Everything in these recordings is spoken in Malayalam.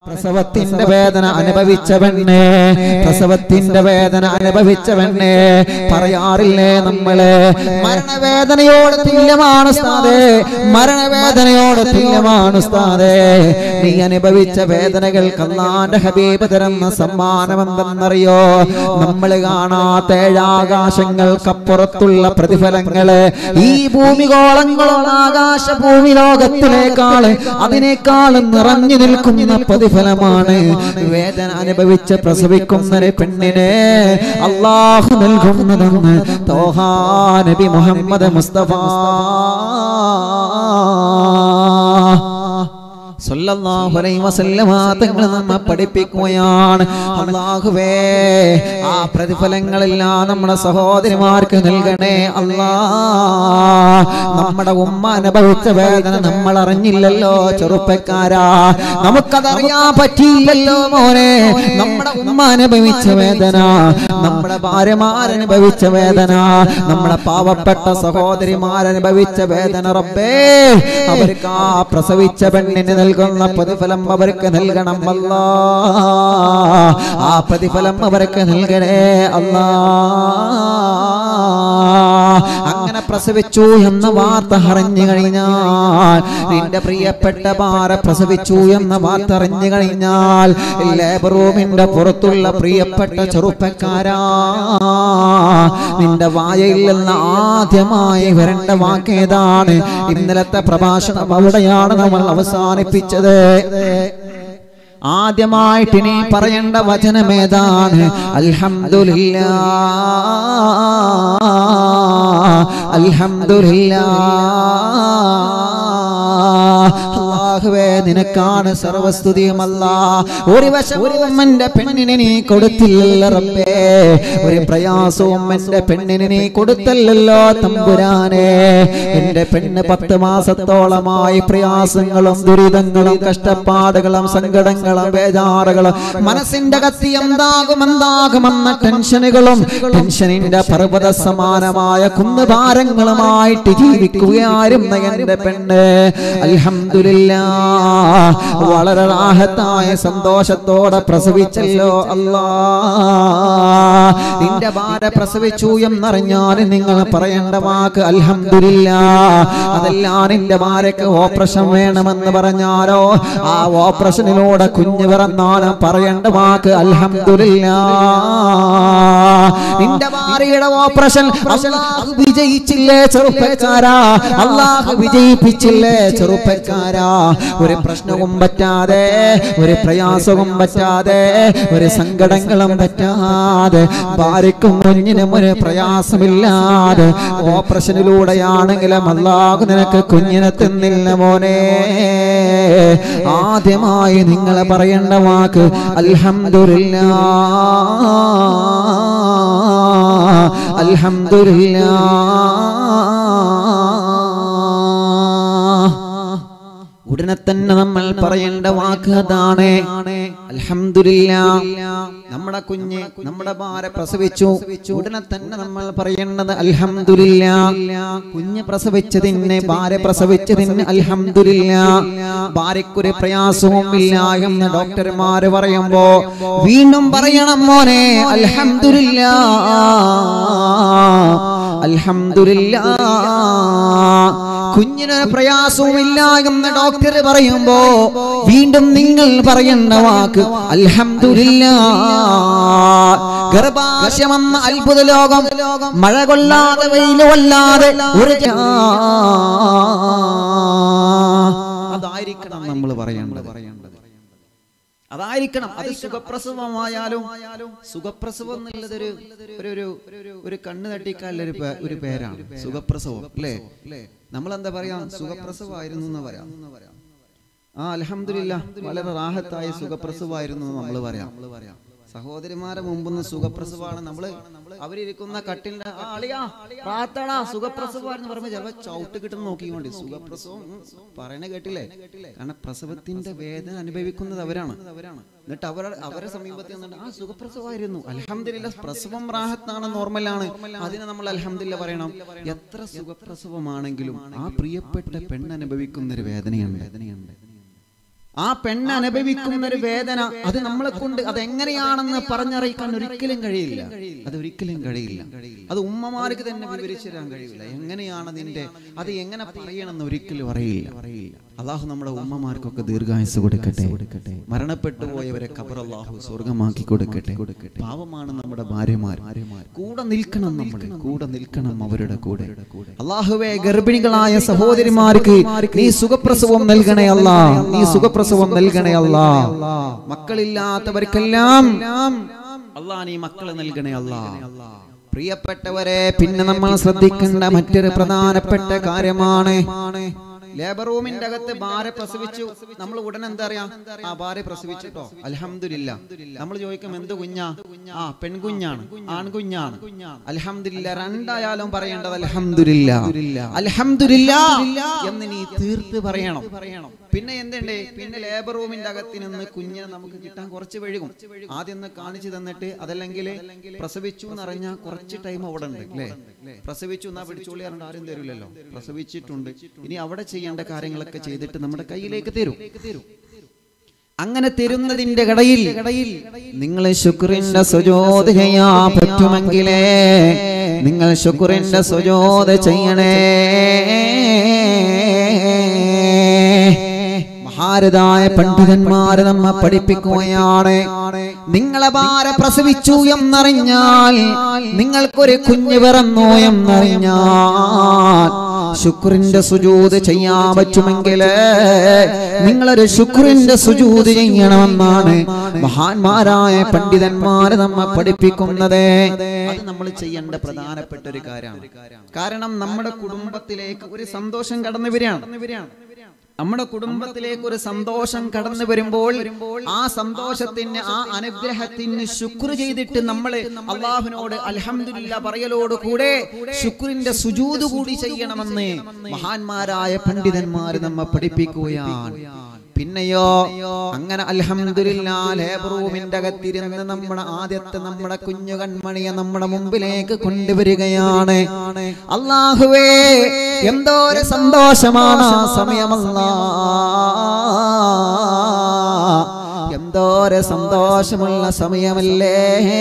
പ്രസവത്തിന്റെ വേദന അനുഭവിച്ച പെണ്ണെ പ്രസവത്തിന്റെ വേദന അനുഭവിച്ച പെണ്ണെ പറയാറില്ലേ നമ്മള് മരണവേദനയോട് തുല്യമാണ് ഉസ്താദേ മരണവേദനയോട് തുല്യമാണ് ഉസ്താദേ നീ അനുഭവിച്ച വേദനകൾക്ക് അള്ളാന്റെ ഹബീബ് തരുന്ന സമ്മാനം എന്തെന്നറിയോ നമ്മൾ കാണാത്ത ഏഴാകാശങ്ങൾക്കപ്പുറത്തുള്ള പ്രതിഫലങ്ങള് ഈ ഭൂമികോളങ്ങളും ആകാശ ഭൂമി ലോകത്തിലേക്കാള് അതിനേക്കാളും നിറഞ്ഞു നിൽക്കുന്ന പ്രതിഫലമാണ് വേദന അനുഭവിച്ച് പ്രസവിക്കുന്നൊരു പെണ്ണിനെ അള്ളാഹു നൽകുന്നതെന്ന് തോഹാ നബി മുഹമ്മദ് മുസ്തഫ സല്ലല്ലാഹു അലൈഹി വസല്ലമ തങ്ങൾ നമ്മെ പഠിപ്പിക്കുകയാണ് അല്ലാഹുവേ ആ പ്രതിഫലങ്ങളെല്ലാം നമ്മുടെ സഹോദരിമാർക്ക് നൽകണേ അല്ലാ നമ്മുടെ ഉമ്മ അനുഭവിച്ച വേദന നമ്മൾ അറിഞ്ഞില്ലല്ലോ ചെറുപ്പക്കാരാ നമുക്കതറിയാൻ പറ്റിയില്ലല്ലോ മോനെ നമ്മുടെ ഉമ്മ അനുഭവിച്ച വേദന നമ്മുടെ ഭാര്യമാരനുഭവിച്ച വേദന നമ്മുടെ പാവപ്പെട്ട സഹോദരിമാരനുഭവിച്ച വേദന റബ്ബേ അവർക്ക് ആ പ്രസവിച്ച പെണ്ണിന് നൽകുന്ന പ്രതിഫലം അവർക്ക് നൽകണം അല്ലാ ആ പ്രതിഫലം അവർക്ക് നൽകണേ അല്ലാ അങ്ങനെ പ്രസവിച്ചു എന്ന വാർത്ത അറിഞ്ഞു കഴിഞ്ഞാൽ നിന്റെ പ്രിയപ്പെട്ട ഭാര പ്രസവിച്ചു എന്ന വാർത്ത അറിഞ്ഞു കഴിഞ്ഞാൽ ലേബർ റൂമിന്റെ പുറത്തുള്ള പ്രിയപ്പെട്ട ചെറുപ്പക്കാരാ നിന്റെ വായയിൽ നിന്ന് ആദ്യമായി വരേണ്ട വാക്കേതാണ് ഇന്നലത്തെ പ്രഭാഷണം അവിടെയാണ് നമ്മൾ അവസാനിപ്പിച്ചത് ആദ്യമായിട്ട് ഇനി പറയേണ്ട വചനമേതാണ് അൽഹംദുലില്ലാ അൽഹംദുലില്ലാ അല്ലാഹുവേ നിനക്കാണ് സർവസ്തുതിയുമല്ല ഒരു വശവും എന്റെ പെണ്ണിനെ നീ കൊടുത്തില്ലല്ലോ റബ്ബേ ഒരു പ്രയാസവും എന്റെ പെണ്ണിന് നീ കൊടുത്തല്ലല്ലോ തമ്പുരാനെ എന്റെ പെണ്ണ് പത്ത് മാസത്തോളമായി പ്രയാസങ്ങളും ദുരിതങ്ങളും കഷ്ടപ്പാടുകളും സങ്കടങ്ങളും ബേജാറുകളും മനസ്സിന്റെ കത്തി എന്താകും എന്താകുമെന്ന ടെൻഷനുകളും ടെൻഷനിന്റെ പർവ്വത സമാനമായ കുന്നുഭാരങ്ങളുമായിട്ട് ജീവിക്കുകയായിരുന്ന എന്റെ പെണ്ണ് അൽഹംദുലില്ലാ വളരെ റാഹത്തായ സന്തോഷത്തോടെ പ്രസവിച്ചല്ലോ അല്ലാ നിന്റെ ഭാര പ്രസവിച്ചു എന്നറിഞ്ഞാൽ നിങ്ങൾ പറയേണ്ട വാക്ക് അൽഹംദുലില്ലാ അതെല്ലാം നിന്റെ ഭാര്യക്ക് ഓപ്പറേഷൻ വേണമെന്ന് പറഞ്ഞാലോ ആ ഓപ്പറേഷനിലൂടെ കുഞ്ഞ് പിറന്നാലും പറയേണ്ട വാക്ക് അൽഹംദുലില്ലാ നിന്റെ ഭാര്യയുടെ ഓപ്പറേഷൻ അള്ളാഹു വിജയിച്ചില്ലേ ചെറുപ്പക്കാരാ അള്ളാഹു വിജയിപ്പിച്ചില്ലേ ചെറുപ്പക്കാരാ ഒരു പ്രശ്നവും പറ്റാതെ ഒരു പ്രയാസവും പറ്റാതെ ഒരു സങ്കടങ്ങളും പറ്റാതെ ഭാര്യക്കും കുഞ്ഞിനും ഒരു പ്രയാസമില്ലാതെ ഓപ്പറേഷനിലൂടെയാണെങ്കിലും അള്ളാഹു നിനക്ക് കുഞ്ഞിനെ തിന്നില്ല മോനെ ആദ്യമായി നിങ്ങൾ പറയേണ്ട വാക്ക് അൽഹംദുലില്ലാ അൽഹംദുലില്ലാ ഉടനെ തന്നെ നമ്മൾ പറയേണ്ട വാക്ക് അതാണ് അൽഹംദുലില്ലാ നമ്മുടെ കുഞ്ഞ് നമ്മുടെ ഭാര പ്രസവിച്ചു ഉടനെ തന്നെ നമ്മൾ പറയേണ്ടത് അൽഹംദുലില്ലാ കുഞ്ഞ് പ്രസവിച്ചതിന് ഭാര്യ പ്രസവിച്ചതിന് അൽഹംദുലില്ലാ ഭാര്യക്കൊരു പ്രയാസവും ഇല്ല എന്ന് ഡോക്ടർമാര് പറയുമ്പോ വീണ്ടും പറയണം മോനെ അൽഹംദുലില്ലാ അൽഹംദുലില്ലാ കുഞ്ഞിനൊരു പ്രയാസവും ഇല്ല എന്ന് ഡോക്ടർ പറയുമ്പോ വീണ്ടും നിങ്ങൾ പറയേണ്ട വാക്ക് അൽഹംദുലില്ലാ ഗർഭാശയമെന്ന അത്ഭുത ലോകം മഴ കൊള്ളാതെ വെയിൽ കൊള്ളാതെ ഒരു ജാ- അതായിരിക്കണം നമ്മൾ പറയേണ്ടത് അതായിരിക്കണം അത് സുഖപ്രസവമായാലും സുഖപ്രസവം എന്നുള്ളത് ഒരു ഒരു ഒരു ഒരു കണ്ണ് തട്ടിക്കാലുള്ള ഒരു പേ- ഒരു പേരാണ് സുഖപ്രസവം അല്ലേ നമ്മൾ എന്താ പറയാ സുഖപ്രസവമായിരുന്നു എന്ന് പറയാം ആ അലഹമില്ല വളരെ റാഹത്തായ സുഖപ്രസവമായിരുന്നു എന്ന് നമ്മൾ പറയാം സഹോദരിമാരെ മുമ്പൊന്ന് സുഖപ്രസവമാണ് നമ്മള് അവരിരിക്കുന്ന കട്ടിലിന്റെ ആ അളിയാ പ്രാത്തടാ സുഖപ്രസവമായിരുന്നു പറയുമ്പോ ചിലപ്പോ ചവിട്ട് കിട്ടുന്ന നോക്കിക്കൊണ്ട് സുഖപ്രസവം ഉം, പറയണ കേട്ടില്ലേ കാരണം പ്രസവത്തിന്റെ വേദന അനുഭവിക്കുന്നത് അവരാണ് എന്നിട്ട് അവർ അവരെ സമീപത്തിൽ നിന്നിട്ട് ആ സുഖപ്രസവമായിരുന്നു അലഹമില്ല പ്രസവം റാഹത്താണ് നോർമലാണ് അതിനെ നമ്മൾ അലഹമില്ല പറയണം എത്ര സുഖപ്രസവമാണെങ്കിലും ആ പ്രിയപ്പെട്ട പെണ്ണ് അനുഭവിക്കുന്ന ഒരു വേദനയുണ്ട് വേദനയുണ്ട് ആ പെണ്ണ് അനുഭവിക്കുന്ന ഒരു വേദന അത് നമ്മളെ കൊണ്ട് അത് എങ്ങനെയാണെന്ന് പറഞ്ഞറിയിക്കാൻ ഒരിക്കലും കഴിയില്ല അത് ഒരിക്കലും കഴിയില്ല അത് ഉമ്മമാർക്ക് തന്നെ വിവരിച്ചു തരാൻ കഴിയില്ല എങ്ങനെയാണ് നിന്റെ അത് എങ്ങനെ പറയണമെന്ന് ഒരിക്കലും അറിയില്ല അറിയില്ല അള്ളാഹു നമ്മുടെ ഉമ്മമാർക്കൊക്കെ ദീർഘായുസ് കൊടുക്കട്ടെ കൊടുക്കട്ടെ മരണപ്പെട്ടു പോയവരെ ഖബർ അള്ളാഹു സ്വർഗമാക്കി കൊടുക്കട്ടെ കൊടുക്കട്ടെ പാവമാണ് നമ്മുടെ ഭാര്യമാർ കൂടെ നിൽക്കണം നമ്മൾ കൂടെ നിൽക്കണം അവരുടെ കൂടെ അള്ളാഹുവെ ഗർഭിണികളായ സഹോദരിമാർക്ക് നീ സുഖപ്രസവം നൽകണേ അല്ല നീ സുഖപ്രസവം നൽകണേ അല്ല മക്കളില്ലാത്തവർക്കെല്ലാം അള്ളാ നീ മക്കളെ നൽകണേ അല്ല പ്രിയപ്പെട്ടവരെ പിന്നെ നമ്മൾ ശ്രദ്ധിക്കേണ്ട മറ്റൊരു പ്രധാനപ്പെട്ട കാര്യമാണ് ലേബർ റൂമിന്റെ അകത്ത് ഭാര്യ പ്രസവിച്ചു നമ്മൾ ഉടനെ എന്താ പറയാ ആ ഭാര്യ പ്രസവിച്ചിട്ടോ അലഹമില്ല നമ്മൾ ചോദിക്കും എന്ത് കുഞ്ഞാ ആ പെൺകുഞ്ഞാണ് ആൺകുഞ്ഞാണ് അലഹമില്ല രണ്ടായാലും പറയേണ്ടത് അലഹമില്ല അലഹമില്ല എന്ന് നീ തീർത്ത് പറയണം പിന്നെ എന്തുണ്ട് പിന്നെ ലേബർ റൂമിന്റെ അകത്ത് നിന്ന് കുഞ്ഞിനെ നമുക്ക് കിട്ടാൻ കുറച്ച് വഴുകും ആദ്യം ഒന്ന് കാണിച്ചു തന്നിട്ട് അതല്ലെങ്കിൽ പ്രസവിച്ചു എന്ന് അറിഞ്ഞാൽ കുറച്ച് ടൈം അവിടെ ഉണ്ട് അല്ലേ പ്രസവിച്ചു എന്നാ പിടിച്ചോളി പറഞ്ഞിട്ട് ആരും തരില്ലല്ലോ പ്രസവിച്ചിട്ടുണ്ട് ഇനി അവിടെ ചെയ്യേണ്ട കാര്യങ്ങളൊക്കെ ചെയ്തിട്ട് നമ്മുടെ കയ്യിലേക്ക് തരും അങ്ങനെ തരുന്നതിന്റെ കടയിൽ കടയിൽ നിങ്ങൾ ശുക്രിന്റെ സുജോത് ചെയ്യാൻ പറ്റുമെങ്കിലേ നിങ്ങൾ ശുക്രിന്റെ സുജോത് ചെയ്യണേ മഹാരതായ പണ്ഡിതന്മാര് നമ്മെ പഠിപ്പിക്കുകയാണ് നിങ്ങളെ ഭാര പ്രസവിച്ചു എന്നറിഞ്ഞാൽ നിങ്ങൾക്കൊരു കുഞ്ഞ് പിറന്നു എന്നറിഞ്ഞാൽ ശുക്രിന്റെ സുജൂത് ചെയ്യാൻ പറ്റുമെങ്കിൽ നിങ്ങളൊരു ശുക്രിന്റെ സുജൂത് ചെയ്യണമെന്നാണ് മഹാന്മാരായ പണ്ഡിതന്മാര് നമ്മെ പഠിപ്പിക്കുന്നത് അത് നമ്മൾ ചെയ്യേണ്ട പ്രധാനപ്പെട്ട ഒരു കാര്യമാണ് കാരണം നമ്മുടെ കുടുംബത്തിലേക്ക് ഒരു സന്തോഷം കടന്നു വരികയാണ് നമ്മുടെ കുടുംബത്തിലേക്ക് ഒരു സന്തോഷം കടന്നു വരുമ്പോൾ ആ സന്തോഷത്തിന് ആ അനുഗ്രഹത്തിന് ശുക്ർ ചെയ്തിട്ട് നമ്മൾ അള്ളാഹുവിനോട് അൽഹംദുലില്ല പറയലോട് കൂടെ ശുക്രിന്റെ സുജൂത് കൂടി ചെയ്യണമെന്ന് മഹാന്മാരായ പണ്ഡിതന്മാർ നമ്മെ പഠിപ്പിക്കുകയാണ് പിന്നെയോ അങ്ങനെ അൽഹംദുലില്ലാ ലേബർ റൂമിന്റെ അകത്തിരുന്ന് നമ്മുടെ ആദ്യത്തെ നമ്മുടെ കുഞ്ഞു കൺമണിയെ നമ്മുടെ മുമ്പിലേക്ക് കൊണ്ടുവരികയാണ് അള്ളാഹുവേ എന്തോ ഒരു സന്തോഷമാണ് ആ സമയമല്ല എന്തോ ഒരു സന്തോഷമുള്ള സമയമല്ലേ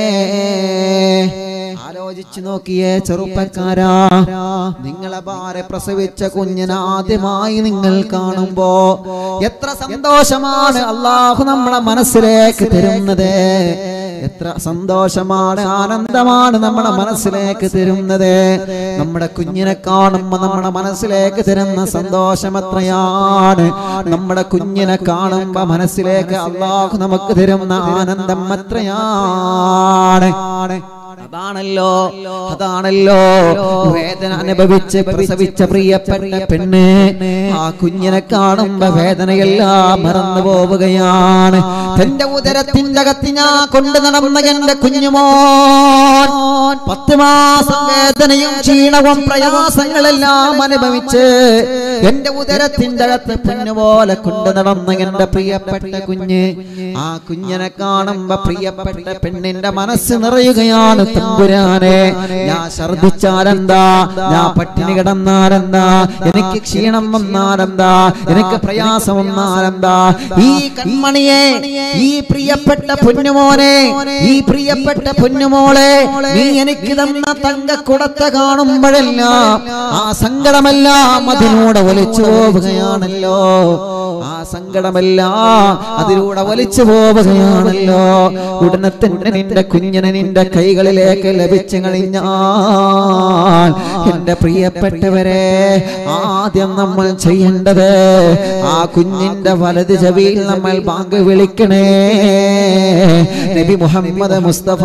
ആലോചിച്ചു നോക്കിയേ ചെറുപ്പക്കാരാ നിങ്ങളെ ഭാര്യ പ്രസവിച്ച കുഞ്ഞിനെ ആദ്യമായി നിങ്ങൾ കാണുമ്പോ എത്ര സന്തോഷമാണ് അള്ളാഹു നമ്മളെ മനസ്സിലേക്ക് തരുന്നത് എത്ര സന്തോഷമാണ് ആനന്ദമാണ് നമ്മുടെ മനസ്സിലേക്ക് തരുന്നത് നമ്മുടെ കുഞ്ഞിനെ കാണുമ്പോ നമ്മുടെ മനസ്സിലേക്ക് തരുന്ന സന്തോഷം എത്രയാണ് നമ്മുടെ കുഞ്ഞിനെ കാണുമ്പോ മനസ്സിലേക്ക് അള്ളാഹു നമുക്ക് തരുന്ന ആനന്ദം എത്രയാണ് അതാണല്ലോ അതാണല്ലോ വേദന അനുഭവിച്ച് പ്രസവിച്ച പ്രിയപ്പെട്ട പെണ്ണ് ആ കുഞ്ഞിനെ കാണുമ്പോ വേദനയെല്ലാം മറന്നു പോവുകയാണ് തന്റെ ഉദരത്തിന്റെ അകത്ത് ഞാൻ കൊണ്ടു നടന്ന എന്റെ കുഞ്ഞുമോൻ പത്ത് മാസം വേദനയും ക്ഷീണവും പ്രയാസങ്ങളെല്ലാം അനുഭവിച്ച് എന്റെ ഉദരത്തിന്റെ അകത്ത് പെണ്ണുപോലെ കൊണ്ടു നടന്ന എന്റെ പ്രിയപ്പെട്ട കുഞ്ഞ് ആ കുഞ്ഞിനെ കാണുമ്പോ പ്രിയപ്പെട്ട പെണ്ണിന്റെ മനസ്സ് നിറയുകയാണ് തമ്പുരാനെ ഞാൻ ഛർദിച്ചാലെന്താ ഞാൻ പട്ടിണി കിടന്നാലെന്താ എനിക്ക് ക്ഷീണം വന്നാലെന്താ എനിക്ക് പ്രയാസം വന്നാലെന്താ ഈ കൺമണിയെ ഈ പ്രിയപ്പെട്ട പൊന്നുമോനെ ഈ പ്രിയപ്പെട്ട പൊന്നുമോളെ നീ എനിക്ക് തന്ന തങ്കക്കുടത്ത കാണുമ്പോഴെല്ലാം ആ സങ്കടമെല്ലാം അതിലൂടെ ഒലിച്ചു പോവുകയാണല്ലോ ആ സങ്കടമെല്ലാം അതിലൂടെ വലിച്ചു പോവുകയാണല്ലോ ഉടനെ തന്നെ നിന്റെ കുഞ്ഞിനെ നിന്റെ കൈകളിലേക്ക് ലഭിച്ചു കഴിഞ്ഞാൽ എന്റെ പ്രിയപ്പെട്ടവരെ ആദ്യം നമ്മൾ ചെയ്യേണ്ടത് ആ കുഞ്ഞിന്റെ വലത് ചെവിയിൽ നമ്മൾ ബാങ്ക് വിളിക്കണേ നബി മുഹമ്മദ് മുസ്തഫ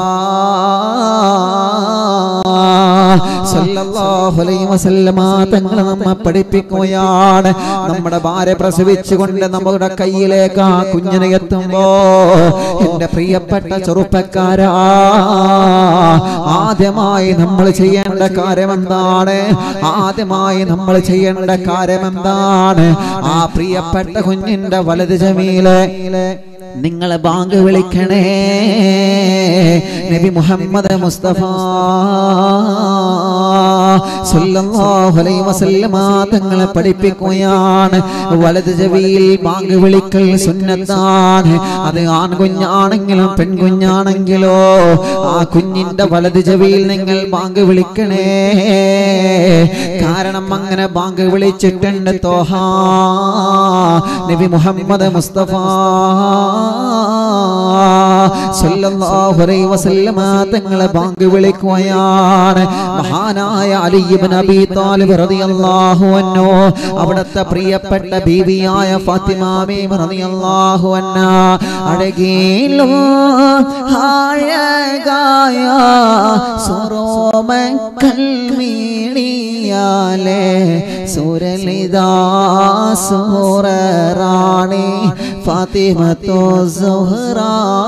സല്ലല്ലാഹു അലൈഹി വസല്ലമ തങ്ങൾ നമ്മെ പഠിപ്പിക്കുകയാണ് നമ്മുടെ ഭാര്യ പ്രസവിച്ചുകൊണ്ട് നമ്മുടെ കയ്യിലേക്ക് ആ കുഞ്ഞിനെ എത്തുമ്പോ എന്റെ പ്രിയപ്പെട്ട ചെറുപ്പക്കാരാ ആദ്യമായി നമ്മൾ ചെയ്യേണ്ട കാര്യം എന്താണ് ആദ്യമായി നമ്മൾ ചെയ്യേണ്ട കാര്യം എന്താണ് ആ പ്രിയപ്പെട്ട കുഞ്ഞിന്റെ വലത് ജമീലെ നിങ്ങളെ ബാങ്ക് വിളിക്കണേ നബി മുഹമ്മദ് മുസ്തഫ സ്വല്ലല്ലാഹു അലൈഹി വസല്ലമ തങ്ങളെ പഠിപ്പിക്കുകയാണ് വലത് ചെവിയിൽ ബാങ്ക് വിളിക്കൽ സുന്നത്താണ് അത് ആൺകുഞ്ഞാണെങ്കിലും പെൺകുഞ്ഞാണെങ്കിലോ ആ കുഞ്ഞിന്റെ വലത് ചെവിയിൽ നിങ്ങൾ ബാങ്ക് വിളിക്കണേ കാരണം അങ്ങനെ ബാങ്ക് വിളിച്ചിട്ടുണ്ട് തോഹ നബി മുഹമ്മദ് മുസ്തഫ സല്ലല്ലാഹു അലൈഹി വസല്ലമ തങ്ങളെ ബാങ്ക് വിളിക്കുകയാണ് മഹാനായ അലി ഇബ്നു അബീ താലിബ് റളിയല്ലാഹു അൻഹു അവിടുത്തെ പ്രിയപ്പെട്ട ബീവിയായ ഫാത്തിമ ബീവി റളിയല്ലാഹു അൻഹ അഴകിലും അഴകായ സുറോമക്കൽ മീണിയാലേ സുരലിതാ സൂററാണി ഫാത്തിമത്തോ സുഹറ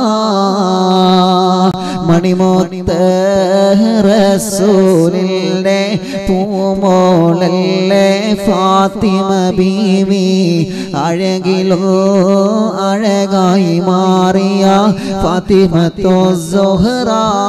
മണിമോത്ത റസൂലിൻ്റെ പൂമോളല്ലേ ഫാത്തിമ ബീവി അഴകിലോ അഴകായി മാറിയ ഫാത്തിമത്തോ സുഹറ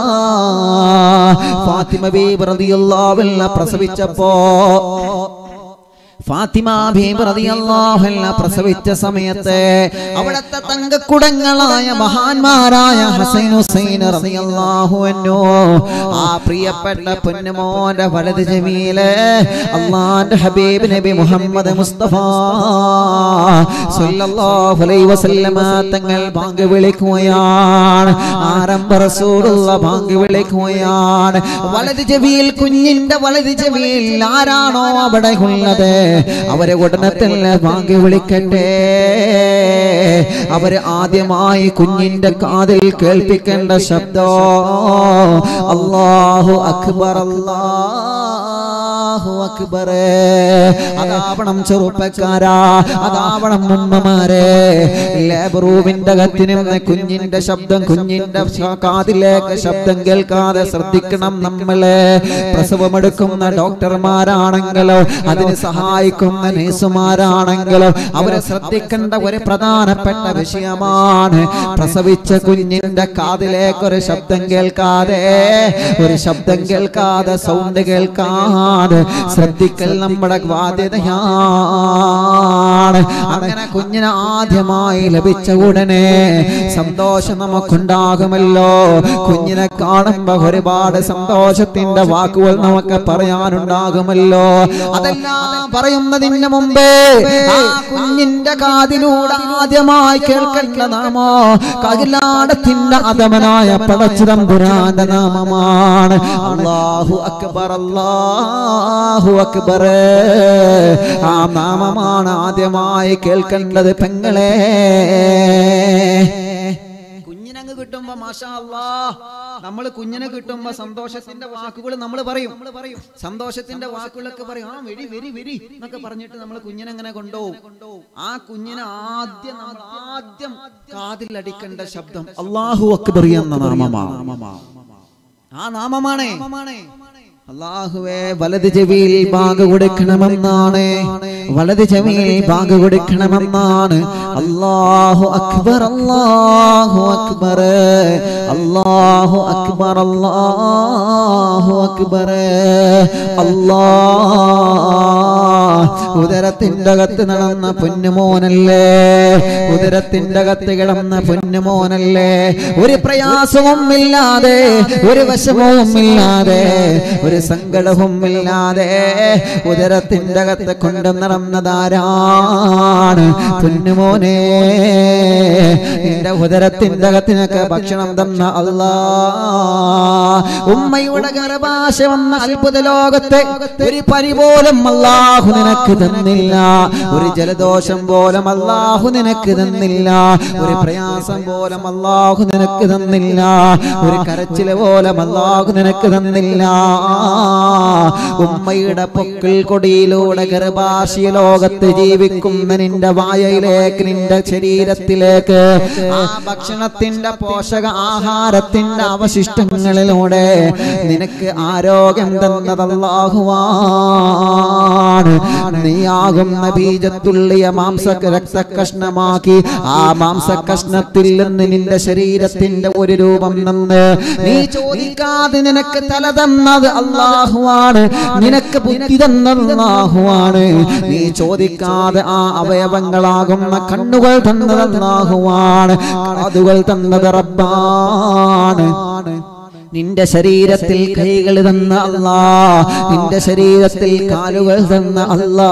ഫാത്തിമ ബീബി റളിയല്ലാഹു അൻഹ പ്രസവിച്ചപ്പോ ഫാത്തിമ ബീബി റളിയല്ലാഹു അൻഹ പ്രസവിച്ച സമയത്ത് അവിടുത്തെ തങ്കക്കുടങ്ങളായ മഹാന്മാരായ ഹസൈൻ ഹുസൈൻ റളിയല്ലാഹു അൻഹു ആ പ്രിയപ്പെട്ട പൊന്നുമോന്റെ വലത് ജമീല് അള്ളാന്റെ ഹബീബ് നബി മുഹമ്മദ് മുസ്തഫ സല്ലല്ലാഹു അലൈഹി വസല്ലമ തങ്ങൾ ബാങ്ക് വിളിക്കുകയാണ് ആരംഭ റസൂലുള്ള ബാങ്ക് വിളിക്കുകയാണ് വലത് ചെവിയിൽ കുഞ്ഞിന്റെ വലത് ചെവിയിൽ ആരാണോ അവിടെ ഉള്ളത് അവരെ ഉടനെ തന്നെ ബാങ്ക് വിളിക്കട്ടെ അവര് ആദ്യമായി കുഞ്ഞിന്റെ കാതിൽ കേൾപ്പിക്കേണ്ട ശബ്ദം അല്ലാഹു അക്ബർ അല്ലാഹു അക്ബർ അതാവണം ചെറുപ്പക്കാരാ അതാവണം ഉമ്മമാരെ ലേബർ റൂമിന്റെ അകത്തിനിന്ന് കുഞ്ഞിന്റെ ശബ്ദം കുഞ്ഞിന്റെ ശ- കാതിലേക്ക് ശബ്ദം കേൾക്കാതെ ശ്രദ്ധിക്കണം നമ്മള് പ്രസവമെടുക്കുന്ന ഡോക്ടർമാരാണെങ്കിലോ അതിന് സഹായിക്കുന്ന നേഴ്സുമാരാണെങ്കിലോ അവരെ ശ്രദ്ധിക്കേണ്ട ഒരു പ്രധാനപ്പെട്ട വിഷയമാണ് പ്രസവിച്ച കുഞ്ഞിന്റെ കാതിലേക്ക് ഒരു ശബ്ദം കേൾക്കാതെ ഒരു ശബ്ദം കേൾക്കാതെ സൗണ്ട് കേൾക്കാതെ ശ്രദ്ധിക്കൽ നമ്മുടെ ബാധ്യതയാണ് അങ്ങനെ കുഞ്ഞിനെ ആദ്യമായി ലഭിച്ച ഉടനെ സന്തോഷം നമുക്കുണ്ടാകുമല്ലോ കുഞ്ഞിനെ കാണുമ്പോ ഒരുപാട് സന്തോഷത്തിന്റെ വാക്കുകൾ നമുക്ക് പറയാനുണ്ടാകുമല്ലോ അതെല്ലാം പറയുന്നതിന് മുമ്പേ ആ കുഞ്ഞിന്റെ കാതിലൂടെ ആദ്യമായി കേൾക്കേണ്ട നാമോ കകിലാടത്തിന്റെ അതമനായ പടച്ചിതമ്പുരാന്റെ നാമമാണ് അള്ളാഹു അക്ബർ അല്ലാഹു അക്ബർ ആ നാമമാണ് ആദ്യമായി കേൾക്കേണ്ടത് പെങ്ങളെ കുഞ്ഞിനങ്ങ് കിട്ടുമ്പോ മാഷാ അല്ലാ നമ്മൾ കുഞ്ഞിനെ കിട്ടുമ്പോ സന്തോഷത്തിന്റെ വാക്കുകൾ നമ്മൾ പറയും പറയും സന്തോഷത്തിന്റെ വാക്കുകളൊക്കെ പറയും ആ വെരി വെരി വെരി എന്നൊക്കെ പറഞ്ഞിട്ട് നമ്മൾ കുഞ്ഞിനെ അങ്ങനെ കൊണ്ടുപോകും ആ കുഞ്ഞിനെ ആദ്യം നമ്മൾ ആദ്യം കാതിൽ അടിക്കേണ്ട ശബ്ദം അള്ളാഹു അക്ബർ എന്ന നാമമാണ് ആ നാമമാണേ അള്ളാഹുവേ വലത് ചെവിയിൽ ബാങ്ക് കൊടുക്കണമെന്നാണ് വലത് ചെവിയിൽ ബാങ്ക് കൊടുക്കണമെന്നാണ് അള്ളാഹു അക്ബർ അള്ളാഹു അക്ബർ അള്ളാഹു അക്ബർ അള്ളാഹു അക്ബർ അല്ലാ ഉദരത്തിന്റെ അകത്ത് നടന്ന പൊന്നുമോനല്ലേ ഉദരത്തിന്റെ അകത്ത് കിടന്ന പൊന്നുമോനല്ലേ ഒരു പ്രയാസവും ഇല്ലാതെ ഒരു വശമവും ഇല്ലാതെ ഒരു സങ്കടവും ഇല്ലാതെ ഉദരത്തിന്റെ അകത്ത് കൊണ്ട് നടന്നതാരാണ് പൊന്നുമോനെ നിന്റെ ഉദരത്തിന്റെ അകത്തിനൊക്കെ ഭക്ഷണം തന്ന അല്ലാ ഉമ്മയുടെ ഗർഭാശ വന്ന അത്ഭുത ലോകത്തെ ഒരു പനി പോലും അല്ലാഹു നിനക്ക് തന്നില്ല ഒരു ജലദോഷം പോലും അല്ലാഹു നിനക്ക് തന്നില്ല ഒരു പ്രയാസം പോലും അല്ലാഹു നിനക്ക് തന്നില്ല ഒരു കരച്ചില് പോലും അല്ലാഹു നിനക്ക് തന്നില്ല ഉമ്മയുടെ പൊക്കിൾ കൊടിയിലൂടെ ഗർഭാശയ ലോകത്ത് ജീവിക്കുന്ന നിന്റെ വായയിലേക്ക് നിന്റെ ശരീരത്തിലേക്ക് ആ ഭക്ഷണത്തിന്റെ പോഷക ആഹാരത്തിന്റെ അവശിഷ്ടങ്ങളിലൂടെ മോളെ നിനക്ക് ആരോഗ്യം തന്നത് അല്ലാഹുവാണ് നീയാകുന്ന ബീജത്തുള്ളിയ മാംസ രക്തകഷ്ണമാക്കി ആ മാംസ കഷ്ണത്തിൽ നിന്ന് നിന്റെ ശരീരത്തിന്റെ ഒരു രൂപം നിന്ന് നീ ചോദിക്കാതെ നിനക്ക് തല തന്നത് അള്ളാഹുവാണ് നിനക്ക് ബുദ്ധി തന്നത് അള്ളാഹുവാണ് നീ ചോദിക്കാതെ ആ അവയവങ്ങളാകുന്ന കണ്ണുകൾ തന്നത് അള്ളാഹുവാണ് കാതുകൾ തന്നത് റബ്ബാണ് നിന്റെ ശരീരത്തിൽ കൈകൾ തന്ന അല്ലാ നിന്റെ ശരീരത്തിൽ കാലുകൾ തന്ന അല്ലാ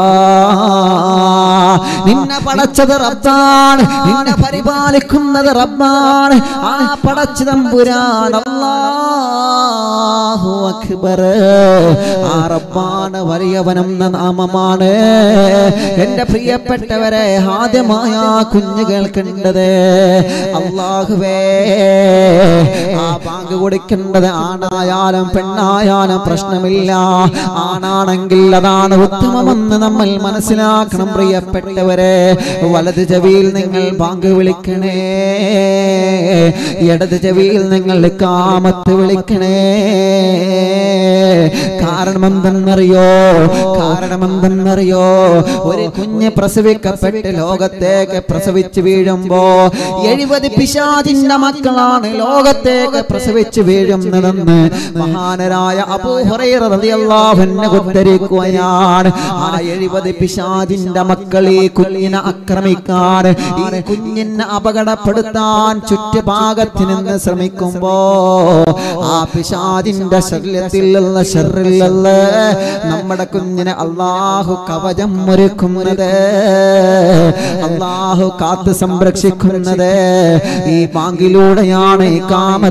നിന്നെ പടച്ചത് റബ്ബാണ് നിന്നെ പരിപാലിക്കുന്നത് റബ്ബാണ് ആ പടച്ചു തമ്പുരാൻ അല്ലാഹു അക്ബർ ആ റബ്ബാണ് വലിയവനെന്ന നാമമാണ് എന്റെ പ്രിയപ്പെട്ടവരെ ആദ്യമായ കുഞ്ഞു കേൾക്കേണ്ടത് അള്ളാഹുവേ ആ ബാങ്ക് കൊടുക്കേണ്ടത് ആണായാലും പെണ്ണായാലും പ്രശ്നമില്ല ആണാണെങ്കിൽ അതാണ് ഉത്തമമെന്ന് നമ്മൾ മനസ്സിലാക്കണം പ്രിയപ്പെട്ടവരെ വലത് ചെവിയിൽ നിങ്ങൾ ബാങ്ക് വിളിക്കണേ ഇടത് ചെവിയിൽ നിങ്ങൾ കാമത്ത് വിളിക്കണേ കാരണം എന്തെന്നറിയോ കാരണം എന്തെന്നറിയോ ഒരു കുഞ്ഞ് പ്രസവിക്കപ്പെട്ട് ലോകത്തേക്ക് പ്രസവിച്ച് വീഴുമ്പോ എഴുപത് പിശാചിന്റെ മക്കളാണ് ലോകത്തേക്ക് പ്രസവിച്ച് വീഴുന്നതെന്ന് മഹാനരായ അബൂഹുറൈറിയാഹുവിനെ ഉദ്ധരിക്കുകയാണ് ആ എഴുപത് പിശാചിന്റെ മക്കൾ ഈ കുഞ്ഞിനെ ആക്രമിക്കാൻ ഈ കുഞ്ഞിനെ അപകടപ്പെടുത്താൻ ചുറ്റുഭാഗത്ത് നിന്ന് ശ്രമിക്കുമ്പോ ആ പിശാചിന്റെ ശരീരത്തിൽ നിന്ന് ഷെറിൽ നിന്ന് നമ്മുടെ കുഞ്ഞിനെ അള്ളാഹു കവചം ഒരുക്കുന്നത് അള്ളാഹു കാത്ത് സംരക്ഷിക്കുന്നത് ഈ ബാങ്കിലൂടെയാണ് ഈ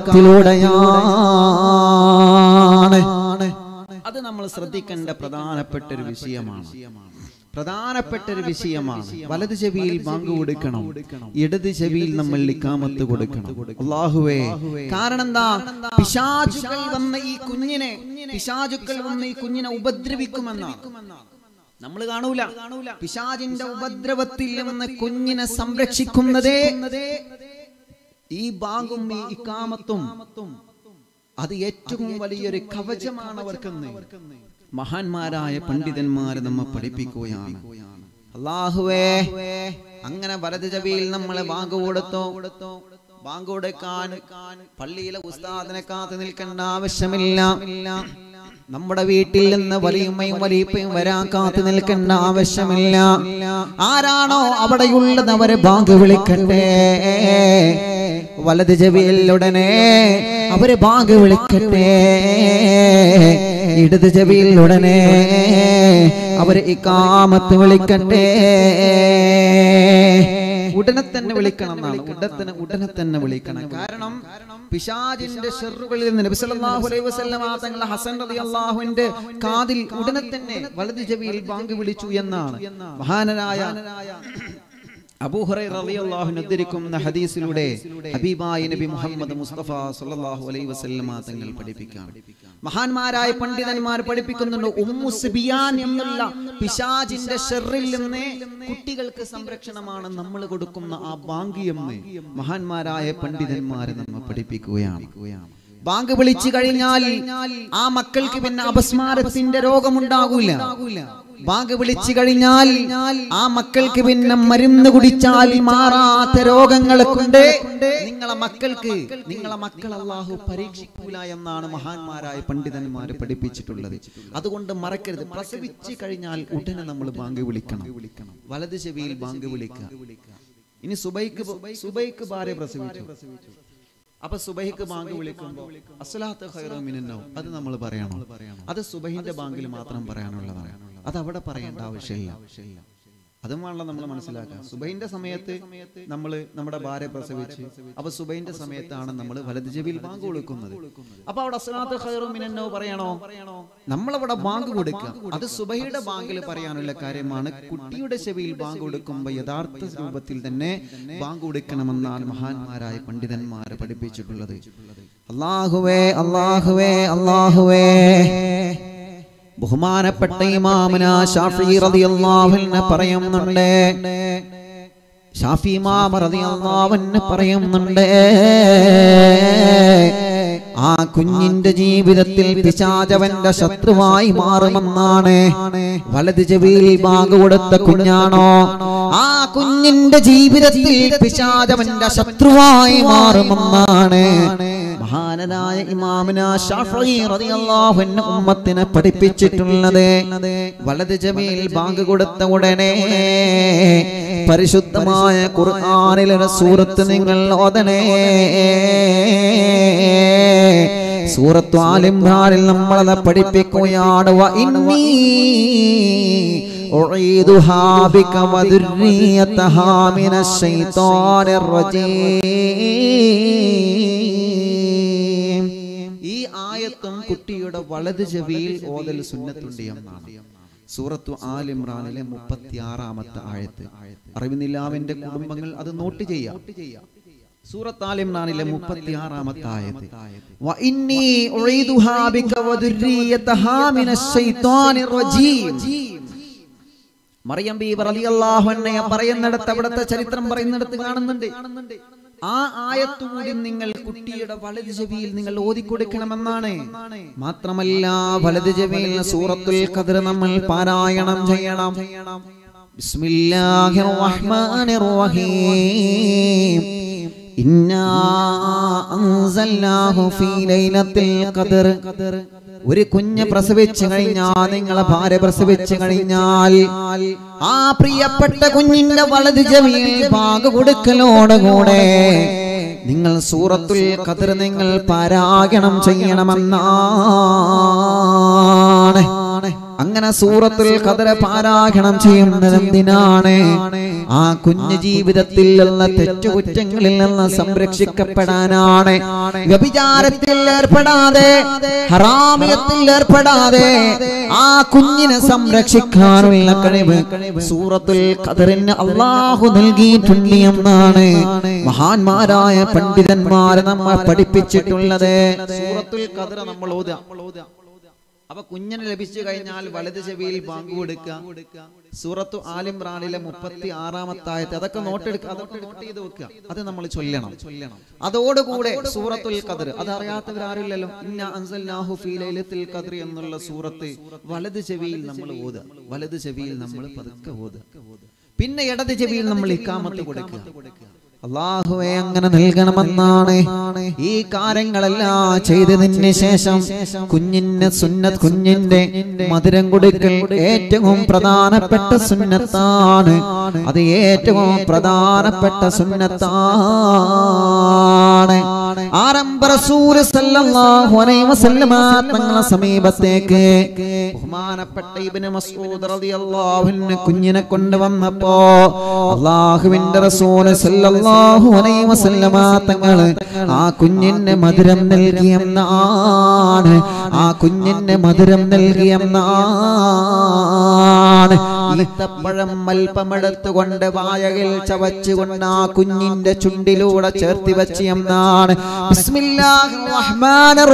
കാമത്തിലൂടെയാണ് അത് നമ്മൾ ശ്രദ്ധിക്കേണ്ട പ്രധാനപ്പെട്ട ഒരു വിഷയമാണ് പ്രധാനപ്പെട്ട ഒരു വിഷയമാണ് വലത് ചെവിയിൽ ബാങ്ക് കൊടുക്കണം ഇടത് ചെവിയിൽ നമ്മൾ ഇക്കാമത്ത് കൊടുക്കണം അള്ളാഹുവേ കാരണം എന്താ പിശാചുക്കൾ വന്ന ഈ കുഞ്ഞിനെ പിശാചുക്കൾ വന്ന ഈ കുഞ്ഞിനെ ഉപദ്രവിക്കുമെന്നാണ് നമ്മൾ കാണൂല പിശാചിന്റെ ഉപദ്രവത്തിൽ നിന്ന് കുഞ്ഞിനെ സംരക്ഷിക്കുന്നതേ ഈ ബാങ്കും ഈ ഇക്കാമത്തും അത് ഏറ്റവും വലിയൊരു കവചമാണ് അവർക്കെന്ന് മഹാന്മാരായ പണ്ഡിതന്മാരെ നമ്മെ പഠിപ്പിക്കുകയാണ് അള്ളാഹുവേ അങ്ങനെ വലത് ചെവിയിൽ നമ്മളെ ബാങ്ക് കൊടുത്തോ ബാങ്ക് കൊടുക്കാൻ പള്ളിയിലെ ഉസ്താദിനെ കാത്തു നിൽക്കേണ്ട ആവശ്യമില്ല നമ്മുടെ വീട്ടിൽ നിന്ന് വലിയമ്മയും വലിയപ്പയും വരാൻ കാത്തു നിൽക്കേണ്ട ആവശ്യമില്ല ആരാണോ അവിടെയുള്ളത് അവരെ ബാങ്ക് വിളിക്കട്ടെ വലത് ചെവിയിൽ ഉടനെ അവരെ ബാങ്ക് വിളിക്കട്ടെ ഇടത് ചെവിയിൽ ഉടനെ അവര് ഇക്കാമത്ത് വിളിക്കട്ടെ ഉടനെ തന്നെ വിളിക്കണം എന്നാണ് ഉടനെ ഉടനെ തന്നെ വിളിക്കണം കാരണം പിശാജിന്റെ ഷെറുകളിൽ നിന്ന് നബി സല്ലല്ലാഹു അലൈഹി വസല്ലമ തങ്ങൾ ഹസൻ റളിയല്ലാഹുവിന്റെ കാതിൽ ഉടനെ തന്നെ വലത് ചെവിയിൽ ബാങ്ക് വിളിച്ചു എന്നാണ് മഹാനരായ അബൂഹുറൈറ റളിയല്ലാഹു അൻഹു ഉദ്ധരിക്കുന്ന ഹദീസിലൂടെ ഹബീബായ നബി മുഹമ്മദ് മുസ്തഫ സല്ലല്ലാഹു അലൈഹി വസല്ലമ തങ്ങൾ പഠിപ്പിക്കുകയാണ് മഹാന്മാരായ പണ്ഡിതന്മാർ പഠിപ്പിക്കുന്നുണ്ട് ഉമ്മു സിബിയാൻ എന്നുള്ള പിശാജിന്റെ ഷെറിൽ നിന്ന് കുട്ടികൾക്ക് സംരക്ഷണമാണ് നമ്മൾ കൊടുക്കുന്ന ആ ബാങ്കി എന്ന് മഹാന്മാരായ പണ്ഡിതന്മാരെ നമ്മൾ പഠിപ്പിക്കുകയാണ് ബാങ്ക് വിളിച്ചു കഴിഞ്ഞാൽ ആ മക്കൾക്ക് പിന്നെ അപസ്മാരത്തിന്റെ രോഗമുണ്ടാകൂല ബാങ്ക് വിളിച്ചു കഴിഞ്ഞാൽ ആ മക്കൾക്ക് പിന്നെ മരുന്ന് കുടിച്ചാൽ മാറാത്ത രോഗങ്ങളെ കൊണ്ട് നിങ്ങളെ മക്കൾക്ക് നിങ്ങളെ മക്കൾ അള്ളാഹു പരീക്ഷിക്കൂല എന്നാണ് മഹാന്മാരായ പണ്ഡിതന്മാർ പഠിപ്പിച്ചിട്ടുള്ളത് അതുകൊണ്ട് മറക്കരുത് പ്രസവിച്ചു കഴിഞ്ഞാൽ ഉടനെ നമ്മൾ ബാങ്ക് വിളിക്കണം വലത് ചെവിയിൽ ബാങ്ക് വിളിക്കുക ഇനി സുബൈക്ക് സുബൈക്ക് ഭാര്യ പ്രസവിച്ചു അപ്പൊ സുബഹിക്ക് ബാങ്ക് വിളിക്കുമ്പോ അസ്ലാത്ത് ഖൈറുമിനോ അത് നമ്മൾ പറയണം അത് സുബഹിന്റെ ബാങ്കിൽ മാത്രം പറയാനുള്ളതാണ് അത് അവിടെ പറയേണ്ട ആവശ്യമില്ല അതും വേണം നമ്മൾ മനസ്സിലാക്കാം സുബൈന്റെ സമയത്ത് നമ്മൾ നമ്മുടെ ഭാര്യ പ്രസവിച്ച് അപ്പൊ സുബൈന്റെ സമയത്താണ് നമ്മൾ വലത് ചെവിയിൽ ബാങ്ക് കൊടുക്കുന്നത് അപ്പൊ അവിടെ അസ്ലാത്ത് ഖൈറുമിനോ പറയണോ നമ്മളവിടെ ബാങ്ക് കൊടുക്കുക അത് സുബഹിയുടെ ബാങ്കിൽ പറയാനുള്ള കാര്യമാണ് കുട്ടിയുടെ ചെവിയിൽ ബാങ്ക് കൊടുക്കുമ്പോൾ യഥാർത്ഥ രൂപത്തിൽ തന്നെ ബാങ്ക് കൊടുക്കണമെന്നാണ് മഹാന്മാരായ പണ്ഡിതന്മാരെ പഠിപ്പിച്ചിട്ടുള്ളത് അള്ളാഹുവേ അള്ളാഹുവേ അള്ളാഹുവേ ബഹുമാനപ്പെട്ട ഇമാമന ഷാഫി റളിയല്ലാഹു അൻഹു പറയുന്നുണ്ട് ഷാഫി ഇമാം റളിയല്ലാഹു അൻഹു പറയുന്നുണ്ട് ആ കുഞ്ഞിന്റെ ജീവിതത്തിൽ പിശാചവന്റെ ശത്രുവായി മാറുമെന്നാണ് വലത് ചെവിയിൽ ബാഗ് കൊടുത്ത കുഞ്ഞാണോ ആ കുഞ്ഞിന്റെ ജീവിതത്തിൽ പിശാചവന്റെ ശത്രുവായി മാറുമെന്നാണ് മഹാനരായ ഇമാമിന ഷാഫി റളിയല്ലാഹു അൻഹു ഉമ്മത്തിനെ പഠിപ്പിച്ചിട്ടുള്ളത് വലത് ജമീൽ ബാങ്ക് കൊടുത്ത ഉടനെ പരിശുദ്ധമായ ഖുർആനിലെ ഒരു സൂറത്ത് നിങ്ങൾ ഓതണേ സൂറത്ത് ആലിംറാനിൽ നമ്മളത് പഠിപ്പിക്കുകയാണ് വ ഇന്നി أعيدها بك وذريتها من الشيطان الرجيم ഈ ആയത്തും കുട്ടിയുടെ വലത് ചെവിയിൽ ഓതൽ സുന്നത്തുണ്ട് എന്നാണ് സൂറത്തു ആലിമ്രാനിലെ മുപ്പത്തി ആറാമത്തെ ആയത്ത് അറിവിനിലാവിന്റെ കുടുംബങ്ങൾ അത് നോട്ട് ചെയ്യാം സൂറത്ത് ആലിമ്രാനിലെ മുപ്പത്തി ആറാമത്തെ ആയത്ത് വ ഇന്നി ഉഈദുഹാ ബിക വദുർരിയതഹാ മിനശ് ശൈത്വാനിർ റജീം മറിയം ബീബി റളിയല്ലാഹു അൻഹയെ പറയുന്നിടത്ത് അവിടുത്തെ ചരിത്രം പറയുന്നിടത്ത് കാണുന്നുണ്ട് ആ ആയത്തു കൂടി നിങ്ങൾ കുട്ടിയുടെ വലത് ചെവിയിൽ നിങ്ങൾ ഓതിക്കൊടുക്കണമെന്നാണ് മാത്രമല്ല വലത് ചെവിയിൽ സൂറത്തുൽ ഖദർ നമ്മൾ പാരായണം ചെയ്യണം ബിസ്മില്ലാഹിർ റഹ്മാനിർ റഹീം ഇന്നാ അൻസൽനാഹു ഫീ ലൈലത്തിൽ ഖദർ ഒരു കുഞ്ഞ് പ്രസവിച്ചു കഴിഞ്ഞാൽ നിങ്ങളെ ഭാര്യ പ്രസവിച്ചു കഴിഞ്ഞാൽ ആ പ്രിയപ്പെട്ട കുഞ്ഞിന്റെ വലത് ചെവിയിൽ ഭാഗ കൊടുക്കലോടുകൂടെ നിങ്ങൾ സൂറത്തുൽ ഖദർ നിങ്ങൾ പാരായണം ചെയ്യണമെന്നാണ് അങ്ങനെ സൂറത്തുൽ ഖദർ പാരായണം ചെയ്യുന്നത് എന്തിനാണ് ആ കുഞ്ഞു ജീവിതത്തിൽ നിന്ന് തെറ്റുകുറ്റങ്ങളിൽ നിന്ന് സംരക്ഷിക്കപ്പെടാനാണ് വ്യഭിചാരത്തിൽ ഏർപ്പെടാതെ ഹറാമിയത്തിൽ ഏർപ്പെടാതെ ആ കുഞ്ഞിനെ സംരക്ഷിക്കാനുള്ള കഴിവ് സൂറത്തുൽ ഖദറിന് അള്ളാഹു നൽകിയിട്ടുണ്ട് എന്നാണ് മഹാന്മാരായ പണ്ഡിതന്മാരെ നമ്മൾ പഠിപ്പിച്ചിട്ടുള്ളത് സൂറത്തുൽ ഖദർ നമ്മൾ ഓതാം അപ്പൊ കുഞ്ഞിനെ ലഭിച്ചു കഴിഞ്ഞാൽ വലത് ചെവിയിൽ ബാങ്ക് കൊടുക്കുക സൂറത്തു ആലിംറാനിലെ മുപ്പത്തി ആറാമത്തായത്ത് അതൊക്കെ നോട്ടെടുക്കുക അതൊക്കെ നോട്ട് ചെയ്ത് വെക്കുക അത് നമ്മൾ ചൊല്ലണം ചൊല്ലണം അതോടുകൂടെ സൂറത്തുൽ ഖദർ അത് അറിയാത്തവരാരില്ലല്ലോ ഇന്ന അൻസൽനാഹു ഫീ ലൈലത്തിൽ ഖദർ എന്നുള്ള സൂറത്ത് വലത് ചെവിയിൽ നമ്മൾ ഓതുക വലത് ചെവിയിൽ നമ്മൾ പതുക്കെ ഓതുക പിന്നെ ഇടത് ചെവിയിൽ നമ്മൾ ഇക്കാമത്ത് കൊടുക്കുക അള്ളാഹുവെ അങ്ങനെ നൽകണമെന്നാണ് ഈ കാര്യങ്ങളെല്ലാം ചെയ്തതിന് ശേഷം കുഞ്ഞിന്റെ സുന്നത്ത് കുഞ്ഞിന്റെ മധുരം കൊടുക്കൽ ഏറ്റവും പ്രധാനപ്പെട്ട സുന്നത്താണ് അത് ഏറ്റവും പ്രധാനപ്പെട്ട സുന്നത്താണ് ആരംഭ റസൂല് സല്ലല്ലാഹു അലൈഹി വസല്ലമ തങ്ങളെ സമീപത്തേക്ക് ബഹുമാനപ്പെട്ട ഇബ്നു മസ്ഊദ് റളിയല്ലാഹു അൻഹു കുഞ്ഞിനെ കൊണ്ടുവന്നപ്പോ അള്ളാഹുവിന്റെ റസൂല് സല്ലല്ലാഹു അലൈഹി വസല്ലമ തങ്ങള് ആ കുഞ്ഞിന് മധുരം നൽകിയെന്നാണ് ആ കുഞ്ഞിന് മധുരം നൽകിയെന്നാണ് ഈത്തപ്പഴം അല്പമെടുത്തുകൊണ്ട് വായകിൽ ചവച്ചുകൊണ്ട് ആ കുഞ്ഞിന്റെ ചുണ്ടിലൂടെ ചേർത്തി വെച്ച് എന്നാണ് ബിസ്മില്ലാഹിർ റഹ്മാനിർ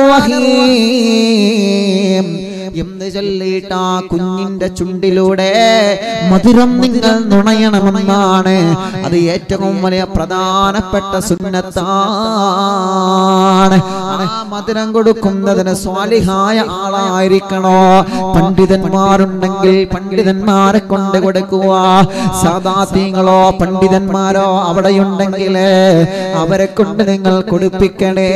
റഹീം എന്ന് ചൊല്ലിയിട്ട് ആ കുഞ്ഞിന്റെ ചുണ്ടിലൂടെ മധുരം നിങ്ങൾ നുണയണമെന്നാണ് അത് ഏറ്റവും വലിയ പ്രധാനപ്പെട്ട സുന്നത്താണ് ആ മധുരം കൊടുക്കുന്നതിന് സ്വാലിഹായ ആളായിരിക്കണോ പണ്ഡിതന്മാരുണ്ടെങ്കിൽ പണ്ഡിതന്മാരെ കൊണ്ട് കൊടുക്കുക സാദാത്യങ്ങളോ പണ്ഡിതന്മാരോ അവിടെയുണ്ടെങ്കിൽ അവരെ കൊണ്ട് നിങ്ങൾ കൊടുപ്പിക്കണേ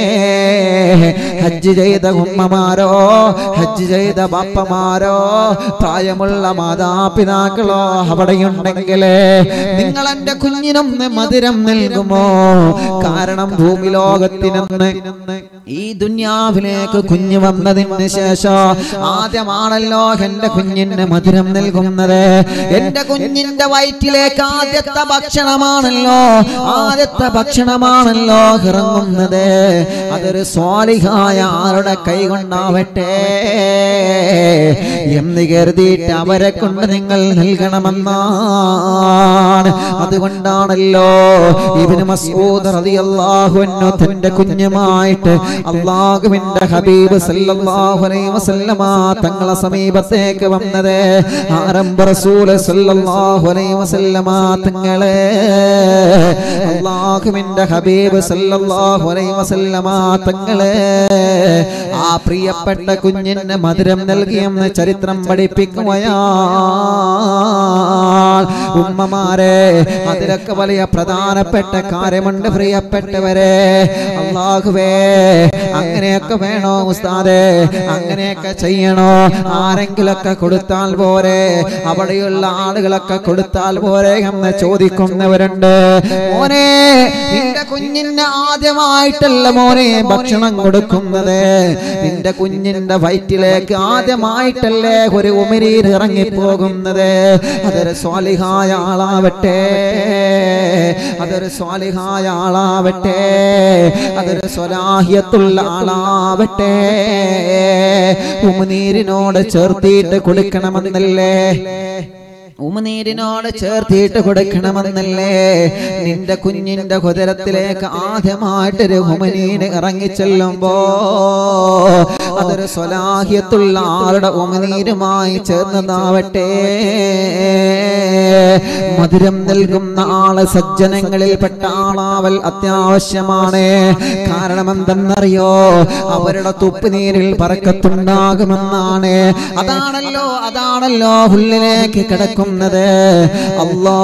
ഹജ്ജ് ചെയ്ത ഉമ്മമാരോ ഹജ്ജ് ചെയ്ത ബാപ്പമാരോ പ്രായമുള്ള മാതാപിതാക്കളോ അവിടെയുണ്ടെങ്കിൽ നിങ്ങൾ എന്റെ കുഞ്ഞിനൊന്ന് മധുരം നൽകുമോ കാരണം ഭൂമി ലോകത്തിനൊന്ന് ഈ ദുന്യാവിലേക്ക് കുഞ്ഞ് വന്നതിന് ശേഷം ആദ്യമാണല്ലോ എന്റെ കുഞ്ഞിന് മധുരം നൽകുന്നത് എന്റെ കുഞ്ഞിന്റെ വയറ്റിലേക്ക് ആദ്യത്തെ ഭക്ഷണമാണല്ലോ ആദ്യത്തെ ഭക്ഷണമാണല്ലോ ഇറങ്ങുന്നത് അതൊരു സ്വാലിഹായ ആരുടെ കൈ കൊണ്ടാവട്ടെ എന്ന് കരുതിയിട്ട് അവരെ കൊണ്ട് നിങ്ങൾ നൽകണമെന്നാണ് ആണ് അതുകൊണ്ടാണല്ലോ ഇബ്നു മസ്ഊദ് റളിയല്ലാഹു അൻഹു തന്റെ കുഞ്ഞുമായിട്ട് അള്ളാഹുവിന്റെ ഹബീബ് സല്ലല്ലാഹു അലൈഹി വസല്ലമ തങ്ങളെ സമീപത്തേക്ക് വന്നത് ആരംഭ റസൂല് സല്ലല്ലാഹു അലൈഹി വസല്ലമ തങ്ങളെ അള്ളാഹുവിന്റെ ഹബീബ് സല്ലല്ലാഹു അലൈഹി വസല്ലമ തങ്ങളെ ആ പ്രിയപ്പെട്ട കുഞ്ഞിന് മധുരം നൽകിയെന്ന് ചരിത്രം പഠിപ്പിക്കുകയാ ഉമ്മമാരെ അതിലൊക്കെ വലിയ പ്രധാനപ്പെട്ട കാര്യമുണ്ട് പ്രിയപ്പെട്ടവരെ അള്ളാഹുവേ അങ്ങനെയൊക്കെ വേണോ ഉസ്താദേ അങ്ങനെയൊക്കെ ചെയ്യണോ ആരെങ്കിലൊക്കെ കൊടുത്താൽ പോരെ അവിടെയുള്ള ആളുകളൊക്കെ കൊടുത്താൽ പോരെ എന്ന് ചോദിക്കുന്നവരുണ്ട് മോനെ നിന്റെ കുഞ്ഞിന് ആദ്യമായിട്ടല്ല മോനെ ഭക്ഷണം കൊടുക്കുന്നത് നിന്റെ കുഞ്ഞിന്റെ വയറ്റിലേക്ക് ആദ്യമായിട്ടല്ലേ ഒരു ഉമിരീർ ഇറങ്ങിപ്പോകുന്നത് അതൊരു സ്വാലിഹായ ആളാവട്ടെ അതൊരു സ്വാലിഹായ ആളാവട്ടെ അതൊരു സ്വലാഹിയത്തുള്ള ആളാവട്ടെ ഉമിനീരിനോട് ചേർത്തിയിട്ട് കൊടുക്കണമെന്നല്ലേ ഉമനീരിനോട് ചേർത്തിയിട്ട് കൊടുക്കണമെന്നല്ലേ നിന്റെ കുഞ്ഞിന്റെ കുതിരത്തിലേക്ക് ആദ്യമായിട്ടൊരു ഉമനീര് ഇറങ്ങിച്ചെല്ലുമ്പോ അതൊരു സ്വലാഹ്യത്തുള്ള ആളുടെ ഉമനീരുമായി ചേർന്നതാവട്ടെ മധുരം നൽകുന്ന ആള് സജ്ജനങ്ങളിൽപ്പെട്ട ആളാവൽ അത്യാവശ്യമാണ് കാരണം എന്തെന്നറിയോ അവരുടെ തുപ്പുനീരിൽ പറക്കത്തുണ്ടാകുമെന്നാണ് അതാണല്ലോ അതാണല്ലോ ഉള്ളിലേക്ക് കിടക്കുന്നത് അല്ലാ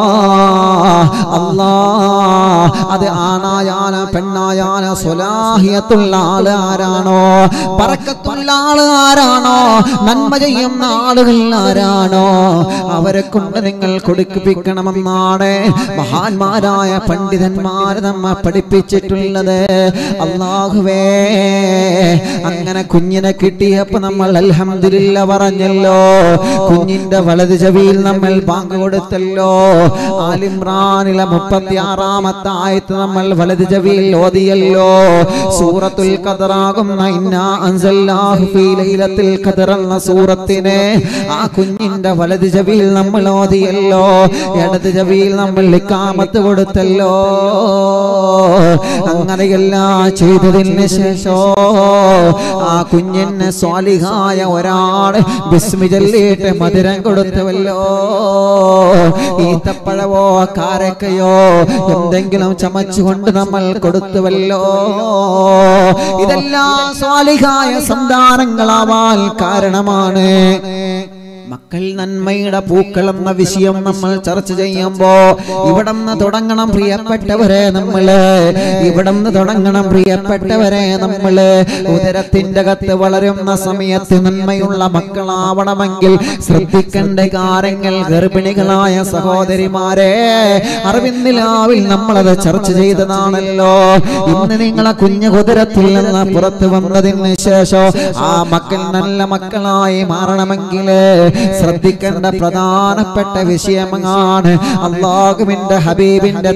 അല്ലാ അത് ആണായാല പെണ്ണായാല സ്വലാഹിയത്തുള്ള ആള് ആരാണോ പറക്കത്തുള്ള ആള് ആരാണോ നന്മ ചെയ്യുന്ന ആളുകൾ ആരാണോ അവരെ കൊണ്ട് നിങ്ങൾ കൊടുപ്പിക്കണമെന്നാണ് മഹാന്മാരായ പണ്ഡിതന്മാർ നമ്മെ പഠിപ്പിച്ചിട്ടുള്ളത് അള്ളാഹുവേ അങ്ങനെ കുഞ്ഞിനെ കിട്ടിയപ്പോ നമ്മൾ അൽഹംദുലില്ല പറഞ്ഞല്ലോ കുഞ്ഞിന്റെ വലത് ചെവിയിൽ നമ്മൾ ബാങ്ക് കൊടുത്തല്ലോ ആലിമ്രാനിലെ മുപ്പത്തി ആറാമത്തെ ആയത്ത് നമ്മൾ വലത് ചെവിയിൽ ഓതിയല്ലോ സൂറത്തുൽ ഖദറാകുന്ന ഇന്നാ അൻസൽനാഹു ഫീ ലൈലത്തിൽ ഖദർ എന്ന സൂറത്തിനെ ആ കുഞ്ഞിന്റെ വലത് ചെവിയിൽ നമ്മൾ ഓതിയല്ലോ ഇടത് ചെവിയിൽ നമ്മൾ ഇക്കാമത്ത് കൊടുത്തല്ലോ അങ്ങനെയെല്ലാം ചെയ്തതിന് ശേഷം ആ കുഞ്ഞിന് സ്വാലിഹായ ഒരാള് ബിസ്മി ചൊല്ലിയിട്ട് മധുരം കൊടുത്തുവല്ലോ ഈത്തപ്പഴവോ കാരക്കയോ എന്തെങ്കിലും ചമച്ചുകൊണ്ട് നമ്മൾ കൊടുത്തുവല്ലോ ഇതെല്ലാം സ്വാലിഹായ സന്താനങ്ങളാവാൻ കാരണമാണ് മക്കൾ നന്മയുടെ പൂക്കൾ എന്ന വിഷയം നമ്മൾ ചർച്ച ചെയ്യുമ്പോ ഇവിടന്ന് തുടങ്ങണം പ്രിയപ്പെട്ടവരെ നമ്മള് ഇവിടന്ന് തുടങ്ങണം പ്രിയപ്പെട്ടവരെ നമ്മള് ഉദരത്തിന്റെ കത്ത് വളരുന്ന സമയത്ത് നന്മയുള്ള മക്കളാവണമെങ്കിൽ ശ്രദ്ധിക്കേണ്ട കാര്യങ്ങൾ ഗർഭിണികളായ സഹോദരിമാരെ അറിവിന്ദിലാവിൽ നമ്മളത് ചർച്ച ചെയ്തതാണല്ലോ ഇന്ന് നിങ്ങളെ കുഞ്ഞു കുതിരത്തിൽ നിന്ന് പുറത്തു വന്നതിന് ശേഷം ആ മക്കൾ നല്ല മക്കളായി മാറണമെങ്കിൽ ശ്രദ്ധിക്കേണ്ട പ്രധാനപ്പെട്ട വിഷയമാണ് അള്ളാഹുവിന്റെ ഹബീബിന്റെ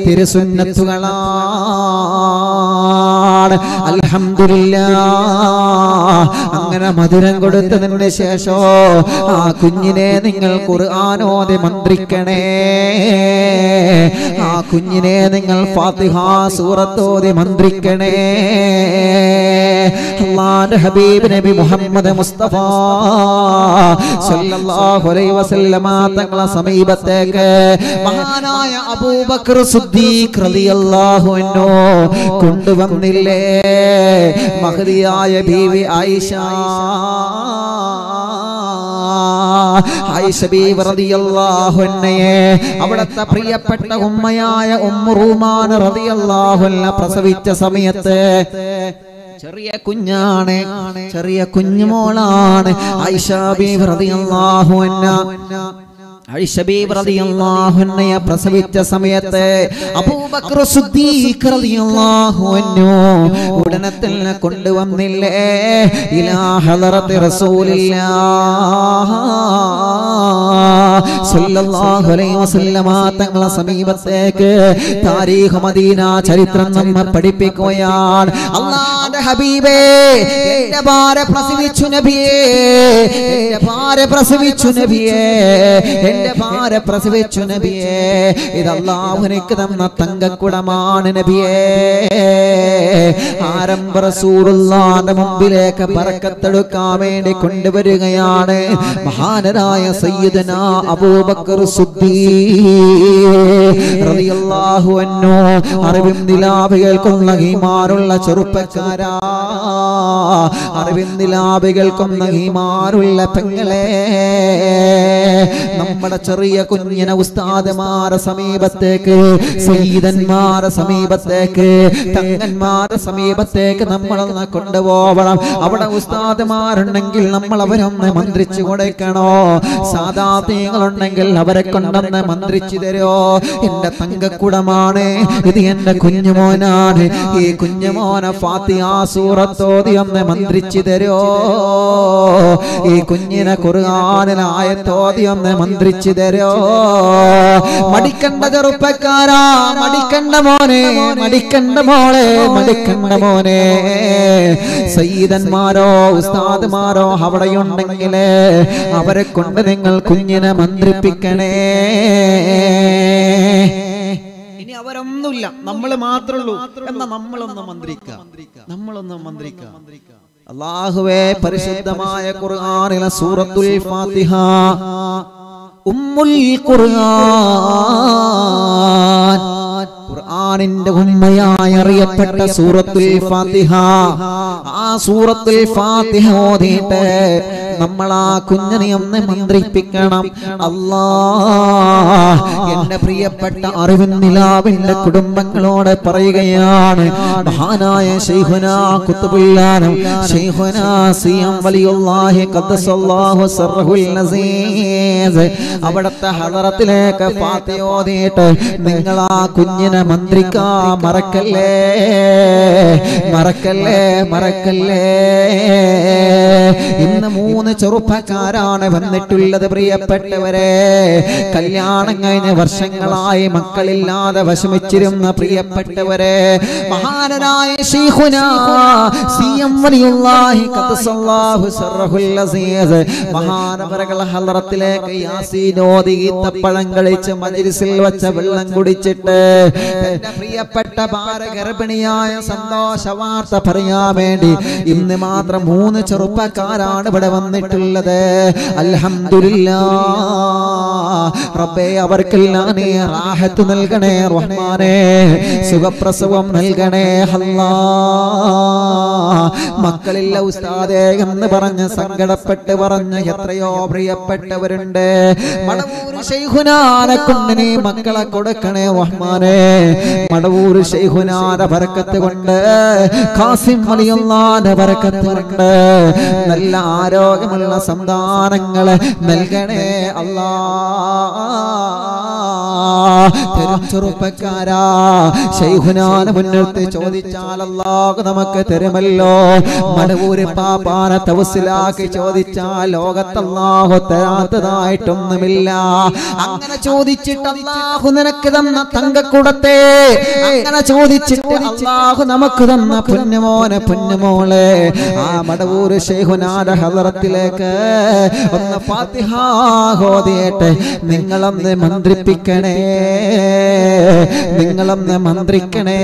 തിരുസുന്നത്തുകളാണ് അൽഹംദുലില്ല അങ്ങനെ മധുരം കൊടുത്തതിന് ശേഷം ആ കുഞ്ഞിനെ നിങ്ങൾ ഖുർആാനോദി മന്ത്രിക്കണേ ആ കുഞ്ഞിനെ നിങ്ങൾ ഫാത്തിഹ സൂറത്തോതി മന്ത്രിക്കണേ അള്ളാന്റെ ഹബീബ് നബി മുഹമ്മദ് മുസ്തഫ സല്ലല്ലാഹു അലൈഹി വസല്ലമ തങ്ങളെ സമീപത്തേക്ക് മഹാനായ അബൂബക്കർ സിദ്ദീഖ് റളിയല്ലാഹു അൻഹു കൊണ്ടുവന്നില്ലേ മഹദിയായ ബീവി ആയിഷ ആയിഷ ബീവി റളിയല്ലാഹു അൻഹയെ അവിടുത്തെ പ്രിയപ്പെട്ട ഉമ്മയായ ഉമ്മു റൂമാൻ റളിയല്ലാഹു അൻഹ പ്രസവിച്ച സമയത്ത് ചെറിയ കുഞ്ഞാണ് ചെറിയ കുഞ്ഞുമോളാണ് ആയിഷ ബീവി റളിയല്ലാഹു അൻഹ ആയിഷ ബീവി റളിയല്ലാഹു അൻഹയെ പ്രസവിച്ച സമയത്ത് അബൂബക്കർ സിദ്ദീഖ് റളിയല്ലാഹു അൻഹു ഉടനെ തന്നെ കൊണ്ടുവന്നില്ലേ ഇലാ ഹളറത്തി റസൂലില്ലാഹ് സല്ലല്ലാഹു അലൈഹി വസല്ലമ തങ്ങളെ സമീപത്തേക്ക് താരീഖ് മദീന ചരിത്രം നമ്മെ പഠിപ്പിക്കുകയാണ് അല്ലാഹ് അള്ളാന്റെ ഹബീബേ എന്റെ ഭാര്യ പ്രസവിച്ചു നബിയേ എന്റെ ഭാര്യ പ്രസവിച്ചു നബിയേ എന്റെ ഭാര്യ പ്രസവിച്ചു നബിയേ ഇത് അള്ളാഹുനിക്ക് തന്ന തങ്കക്കുടമാണ് നബിയേ ആരംഭ റസൂലുള്ളാന്റെ മുമ്പിലേക്ക് പറക്കത്തെടുക്കാൻ വേണ്ടി കൊണ്ടുവരികയാണ് മഹാനരായ സയ്യിദന അബൂബക്കർ സുദ്ദീഖ് റളിയല്ലാഹു അൻഹു അറിവിൻ നിലാവികൾക്കുള്ള ഈമാനുള്ള ചെറുപ്പക്കാരാ അറിവിൻ നിലാവികൾക്കുള്ള ഈമാനുള്ള പെങ്ങളെ നമ്മുടെ ചെറിയ കുഞ്ഞിനെ ഉസ്താദമാരെ സമീപത്തേക്ക് സയ്യിദന്മാരെ സമീപത്തേക്ക് തങ്ങന്മാരെ സമീപത്തേക്ക് നമ്മളൊന്ന് കൊണ്ടുപോകണം അവിടെ ഉസ്താദമാരുണ്ടെങ്കിൽ നമ്മൾ അവരൊന്ന് മന്ത്രിച്ചു കൊടുക്കണോ സാധാത്യങ്ങളുണ്ടെങ്കിൽ അവരെ കൊണ്ടൊന്ന് മന്ത്രിച്ചു തരോ എന്റെ തങ്കക്കുടമാണ് ഇത് എന്റെ കുഞ്ഞുമോനാണ് ഈ കുഞ്ഞുമോനെ ഫാത്തിഹ സൂറത്തോതി ഒന്ന് മന്ത്രിച്ചു തരോ ഈ കുഞ്ഞിനെ ഖുർആാനിലായത്തോതി ഒന്ന് മന്ത്രിച്ചു തരോ മടിക്കണ്ട ചെറുപ്പക്കാരാ മടിക്കണ്ട മോനെ മടിക്കണ്ട മോളെ മടിക്കണ്ട മോനെ സയ്യിദന്മാരോ ഉസ്താദ്മാരോ അവിടെയുണ്ടെങ്കിൽ അവരെ കൊണ്ട് നിങ്ങൾ കുഞ്ഞിനെ മന്ത്രിപ്പിക്കണേ ഇനി അവരൊന്നുമില്ല നമ്മൾ മാത്രമേ ഉള്ളൂ എന്നാ നമ്മളൊന്ന് മന്ത്രിക്കാം നമ്മളൊന്ന് മന്ത്രിക്കാം അള്ളാഹുവേ പരിശുദ്ധമായ ഖുർആനിലെ സൂറത്തുൽ ഫാത്തിഹ ഉമ്മുൽ ഖുർആൻ ഖുർആനിന്റെ ഉമ്മയായി അറിയപ്പെട്ട സൂറത്തുൽ ഫാത്തിഹ ആ സൂറത്തുൽ ഫാത്തിഹ ഓതിയിട്ട് നമ്മൾ ആ കുഞ്ഞിനെ ഒന്ന് മന്ത്രിപ്പിക്കണം അല്ലാ എന്റെ പ്രിയപ്പെട്ട അറിവിൻ നിലാവിന്റെ കുടുംബങ്ങളോട് പറയുകയാണ് മഹാനായ ശൈഖുന കുത്തുബുല്ലാനും ശൈഖുന സിയം വലിയുള്ളാഹി ഖദ്ദസല്ലാഹു സർറഹുൽ നസീസ് അവിടുത്തെ ഹദറത്തിലേക്ക് ഫാത്തിഹ ഓതിയിട്ട് നിങ്ങൾ ആ കുഞ്ഞിനെ മന്ത്രിക്കാ മറക്കല്ലേ മറക്കല്ലേ മറക്കല്ലേ ഇന്ന് മൂന്ന് ചെറുപ്പക്കാരാണ് വന്നിട്ടുള്ളത് പ്രിയപ്പെട്ടവരെ കല്യാണം കഴിഞ്ഞ വർഷങ്ങളായി മക്കളില്ലാതെ വിഷമിച്ചിരുന്ന പ്രിയപ്പെട്ടവരെ മഹാനരായ ശൈഖുന സിയം വലിയുള്ളാഹി ഖദ്ദസല്ലാഹു സർറഹുൽ അസീസ് മഹാനവരകൾ ഹലറത്തിലേക്ക് യാസീനോദി ഈത്തപ്പഴം കഴിച്ച് മജ്ലിസിൽ വെച്ച വെള്ളം കുടിച്ചിട്ട് എന്റെ പ്രിയപ്പെട്ട ഭാര ഗർഭിണിയായ സന്തോഷ വാർത്ത പറയാൻ വേണ്ടി ഇന്ന് മാത്രം മൂന്ന് ചെറുപ്പക്കാരാണ് ഇവിടെ വന്നിട്ടുള്ളത് അൽഹംദുലില്ലാ റബ്ബേ അവർക്കെല്ലാം നീ റാഹത്ത് നൽകണേ റഹ്മാനേ സുഖപ്രസവം നൽകണേ അല്ലാ മക്കളില്ല ഉസ്താദേ എന്ന് പറഞ്ഞ് സങ്കടപ്പെട്ട് പറഞ്ഞ് എത്രയോ പ്രിയപ്പെട്ടവരുണ്ട് മടവൂർ ശൈഖുനാനെ കൊണ്ട് നീ മക്കളെ കൊടുക്കണേ റഹ്മാനേ മടവൂർ ശൈഖുനാന്റെ ബർക്കത്ത് കൊണ്ട് ഖാസിം വലിയുള്ളാന്റെ ബർക്കത്ത് കൊണ്ട് നല്ല ആരോഗ്യമുള്ള സന്താനങ്ങളെ നൽകണേ അല്ലാ തരും ചെറുപ്പക്കാരാ ശൈഖുനാനെ മുൻനിർത്തി ചോദിച്ചാൽ അല്ലാഹു നമുക്ക് തരുമല്ലോ മടവൂര് പാപ്പാന തവസിലാക്കി ചോദിച്ചാൽ ലോകത്തല്ലാഹു തരാത്തതായിട്ടൊന്നുമില്ല അങ്ങനെ ചോദിച്ചിട്ട് അല്ലാഹു നിനക്ക് തന്ന തങ്കക്കുടത്തെ അങ്ങനെ ചോദിച്ചിട്ട് അല്ലാഹു നമുക്ക് തന്ന പുന്നുമോനെ പുന്നുമോളെ ആ മടവൂര് ശൈഖുനാന ഹദറത്തിലേക്ക് ഒന്ന് ഫാത്തിഹ ഓതിയിട്ട് നിങ്ങളൊന്ന് മന്ത്രിപ്പിക്കണേ നിങ്ങളൊന്ന് മന്ത്രിക്കണേ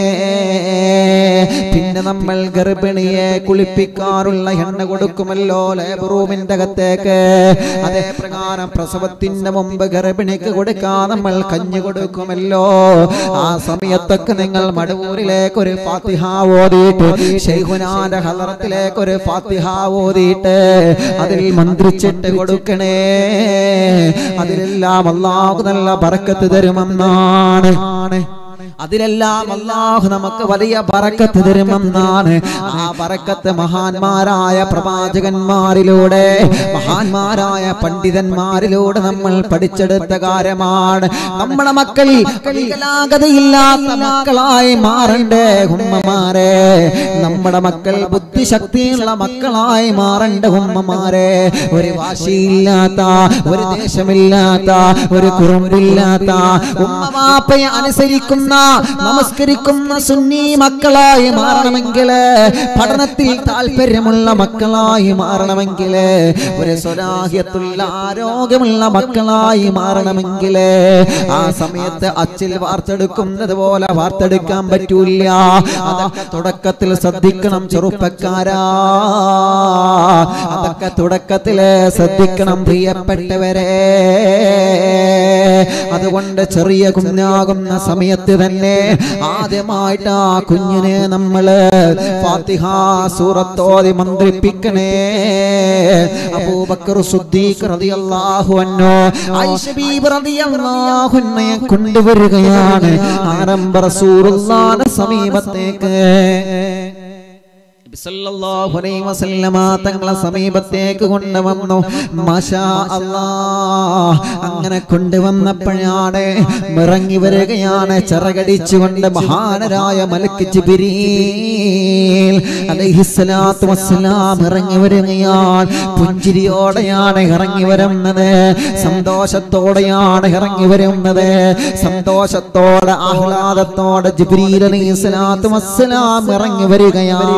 പിന്നെ നമ്മൾ ഗർഭിണിയെ കുളിപ്പിക്കാറുള്ള എണ്ണ കൊടുക്കുമല്ലോ ലേബർ റൂമിന്റെ അകത്തേക്ക് അതേ പ്രകാരം പ്രസവത്തിന്റെ മുമ്പ് ഗർഭിണിക്ക് കൊടുക്കാൻ നമ്മൾ കഞ്ഞി കൊടുക്കുമല്ലോ ആ സമയത്തൊക്കെ നിങ്ങൾ മടവൂരിലേക്ക് ഒരു ഫാത്തിഹ ഓതിയിട്ട് ഷെയ്ഖുനാന്റെ ഹലറത്തിലേക്ക് ഒരു ഫാത്തിഹ ഓതിയിട്ട് അതിൽ മന്ത്രിച്ചിട്ട് കൊടുക്കണേ അതിലെല്ലാം അള്ളാഹു നല്ല ബറക്കത്ത് തരുമെന്നാണ് അതിലെല്ലാം അള്ളാഹു നമുക്ക് വലിയ ബറക്കത്ത് തരുമെന്നാണ് ആ ബറക്കത്ത് മഹാന്മാരായ പ്രവാചകന്മാരിലൂടെ മഹാന്മാരായ പണ്ഡിതന്മാരിലൂടെ നമ്മൾ പഠിച്ചെടുത്ത കാര്യമാണ് നമ്മുടെ മക്കൾ വികലാംഗതയില്ലാത്ത മക്കളായി മാറണ്ടേ ഉമ്മമാരെ നമ്മുടെ മക്കൾ ബുദ്ധിശക്തിയുള്ള മക്കളായി മാറണ്ട ഉമ്മമാരെ ഒരു വാശിയില്ലാത്ത ഒരു ദേശമില്ലാത്ത ഒരു കുറുമ്പില്ലാത്ത ഉമ്മ വാപ്പയെ അനുസരിക്കുന്ന നമസ്കരിക്കുന്ന സുന്നി മക്കളായി മാറണമെങ്കിൽ പഠനത്തിൽ താല്പര്യമുള്ള മക്കളായി മാറണമെങ്കിൽ ഒരു സ്വരാഹ്യത്തുള്ള ആരോഗ്യമുള്ള മക്കളായി മാറണമെങ്കിൽ ആ സമയത്ത് അച്ചിൽ വാർത്തെടുക്കുന്നത് പോലെ വാർത്തെടുക്കാൻ പറ്റൂല അതൊക്കെ തുടക്കത്തിൽ ശ്രദ്ധിക്കണം ചെറുപ്പക്കാരാ അതൊക്കെ തുടക്കത്തില് ശ്രദ്ധിക്കണം പ്രിയപ്പെട്ടവരെ അതുകൊണ്ട് ചെറിയ കുഞ്ഞാകുന്ന സമയത്ത് തന്നെ ആദ്യമായിട്ട് ആ കുഞ്ഞിനെ നമ്മള് ഫാത്തിഹ സൂറത്തോതി മന്ത്രിപ്പിക്കണേ അബൂബക്കർ സുദ്ദീഖ് റളിയല്ലാഹു അൻഹു ആയിഷ ബീബി റളിയല്ലാഹു അൻഹയെ കൊണ്ടുവരികയാണ് ആരംഭ റസൂലുള്ളാഹിന്റെ സമീപത്തേക്ക് നബി സല്ലല്ലാഹു അലൈഹി വസല്ലമ തങ്ങളെ സമീപത്തേക്ക് കൊണ്ടുവന്നു മാഷാ അല്ലാഹ് അങ്ങനെ കൊണ്ടുവന്നപ്പോഴാണ് ഇറങ്ങി വരികയാണ് ചിറകടിച്ചുകൊണ്ട് മഹാനരായ മലക്ക് ജിബ്രീൽ അലൈഹിസ്സലാത്തു വസ്സലാം ഇറങ്ങി വരികയാണ് പുഞ്ചിരിയോടെയാണ് ഇറങ്ങി വരുന്നത് സന്തോഷത്തോടെയാണ് ഇറങ്ങി വരുന്നത് സന്തോഷത്തോടെ ആഹ്ലാദത്തോടെ ജിബ്രീൽ അലൈഹിസ്സലാത്തു വസ്സലാം ഇറങ്ങി വരികയാണ്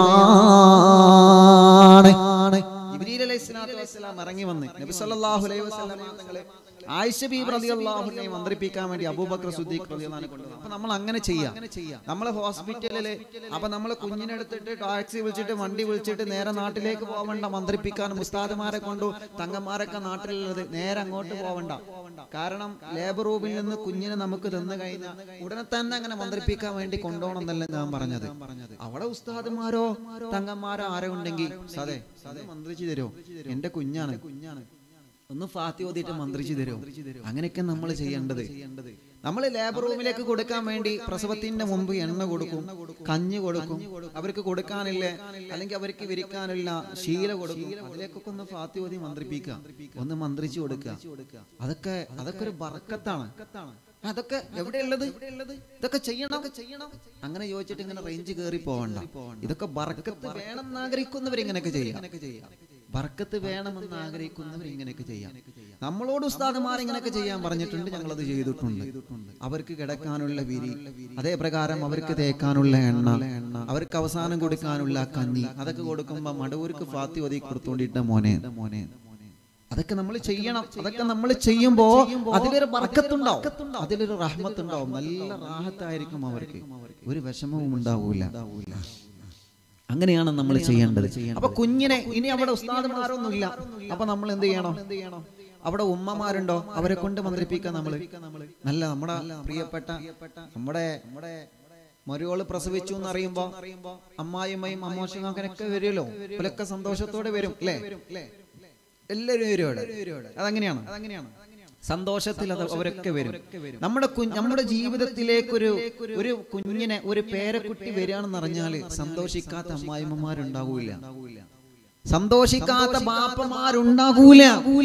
ജിബ്രീൽ അലൈഹിസ്സലാത്തു വസ്സലാം ഇറങ്ങി വന്ന് നബി സല്ലല്ലാഹു അലൈഹി വസല്ലം തങ്ങളെ ആയിഷ ബീബി റളിയല്ലാഹു അൻഹയെ മന്ത്രിപ്പിക്കാൻ വേണ്ടി അബൂബക്കർ സിദ്ദീഖ് റളിയല്ലാഹു അൻഹു കൊണ്ടുവന്നു അപ്പൊ നമ്മൾ അങ്ങനെ ചെയ്യാം നമ്മൾ ഹോസ്പിറ്റലില് അപ്പൊ നമ്മൾ കുഞ്ഞിനെ എടുത്തിട്ട് ടാക്സി വിളിച്ചിട്ട് വണ്ടി വിളിച്ചിട്ട് നേരെ നാട്ടിലേക്ക് പോവണ്ട മന്ത്രിപ്പിക്കാൻ ഉസ്താദുമാരെ കൊണ്ടു തങ്ങന്മാരൊക്കെ നാട്ടിലുള്ളത് നേരെ അങ്ങോട്ട് പോവണ്ട കാരണം ലേബർ റൂമിൽ നിന്ന് കുഞ്ഞിനെ നമുക്ക് തന്നു കഴിഞ്ഞാൽ ഉടനെ തന്നെ അങ്ങനെ മന്ത്രിപ്പിക്കാൻ വേണ്ടി കൊണ്ടുപോകണം എന്നല്ല ഞാൻ പറഞ്ഞത് അവിടെ ഉസ്താദുമാരോ തങ്ങന്മാരോ ആരോ ഉണ്ടെങ്കിൽ സതെ സതെ മന്ത്രിച്ചു തരുമോ എന്റെ കുഞ്ഞാണ് കുഞ്ഞാണ് ഒന്ന് ഫാത്തി ഓതിയിട്ട് മന്ത്രിച്ചു തരുമോ അങ്ങനെയൊക്കെ നമ്മൾ ചെയ്യേണ്ടത് നമ്മൾ ലേബർ റൂമിലേക്ക് കൊടുക്കാൻ വേണ്ടി പ്രസവത്തിന്റെ മുമ്പ് എണ്ണ കൊടുക്കും കഞ്ഞി കൊടുക്കും അവർക്ക് കൊടുക്കാനില്ല അല്ലെങ്കിൽ അവർക്ക് വിരിക്കാനുള്ള ശീല കൊടുക്കും അതിലേക്കൊക്കെ ഒന്ന് ഫാത്തി ഓതി മന്ത്രിപ്പിക്കുക ഒന്ന് മന്ത്രിച്ചു കൊടുക്കുക അതൊക്കെ അതൊക്കെ ഒരു ബർക്കത്താണ് അതൊക്കെ എവിടെയുള്ളത് ഇതൊക്കെ ചെയ്യണം ചെയ്യണം അങ്ങനെ ചോദിച്ചിട്ട് ഇങ്ങനെ റേഞ്ച് കയറി പോവണ്ട ഇതൊക്കെ ബർക്കത്ത് വേണം എന്ന് ആഗ്രഹിക്കുന്നവർ ഇങ്ങനെയൊക്കെ ചെയ്യാം ബർക്കത്ത് വേണമെന്ന് ആഗ്രഹിക്കുന്നവർ ഇങ്ങനെയൊക്കെ ചെയ്യാം നമ്മളോട് ഉസ്താദുമാർ ഇങ്ങനെയൊക്കെ ചെയ്യാൻ പറഞ്ഞിട്ടുണ്ട് ഞങ്ങളത് ചെയ്തിട്ടുണ്ട് അവർക്ക് കിടക്കാനുള്ള വിരി അതേ പ്രകാരം അവർക്ക് തേക്കാനുള്ള എണ്ണ അവർക്ക് അവസാനം കൊടുക്കാനുള്ള കഞ്ഞി അതൊക്കെ കൊടുക്കുമ്പോ മടവൂർക്ക് ഫാത്തി ഒതി കൊടുത്തോണ്ടിട്ട മോനെ മോനെ അതൊക്കെ നമ്മൾ ചെയ്യണം അതൊക്കെ നമ്മൾ ചെയ്യുമ്പോ അതിലൊരു ബർക്കത്തുണ്ടാവും അതിലൊരു റഹ്മത്തുണ്ടാവും നല്ല റാഹത്തായിരിക്കും അവർക്ക് ഒരു വിഷമവും ഉണ്ടാവൂല അങ്ങനെയാണ് നമ്മൾ ചെയ്യേണ്ടത് അപ്പൊ കുഞ്ഞിനെ ഇനി അവിടെ ഉസ്താദുമാരൊന്നുമില്ല അപ്പൊ നമ്മൾ എന്ത് ചെയ്യണം അവിടെ ഉമ്മമാരുണ്ടോ അവരെ കൊണ്ട് മന്ത്രിപ്പിക്കാൻ നമ്മൾ നല്ല നമ്മുടെ പ്രിയപ്പെട്ട നമ്മുടെ നമ്മുടെ മരുവോള് പ്രസവിച്ചു എന്ന് അറിയുമ്പോ അമ്മായിമ്മയും അമ്മോശനും അങ്ങനെയൊക്കെ വരുമല്ലോ ഇവരൊക്കെ സന്തോഷത്തോടെ വരും അല്ലേ എല്ലാവരും വരും അവിടെ അതങ്ങനെയാണ് അതങ്ങനെയാണ് സന്തോഷത്തിൽ അത് അവരൊക്കെ വരും നമ്മുടെ കു നമ്മുടെ ജീവിതത്തിലേക്ക് ഒരു ഒരു കുഞ്ഞിനെ ഒരു പേരക്കുട്ടി വരികയാണെന്ന് അറിഞ്ഞാല് സന്തോഷിക്കാത്ത അമ്മായിമ്മമാരുണ്ടാകൂല സന്തോഷിക്കാത്ത ബാപ്പമാരുണ്ടാകൂല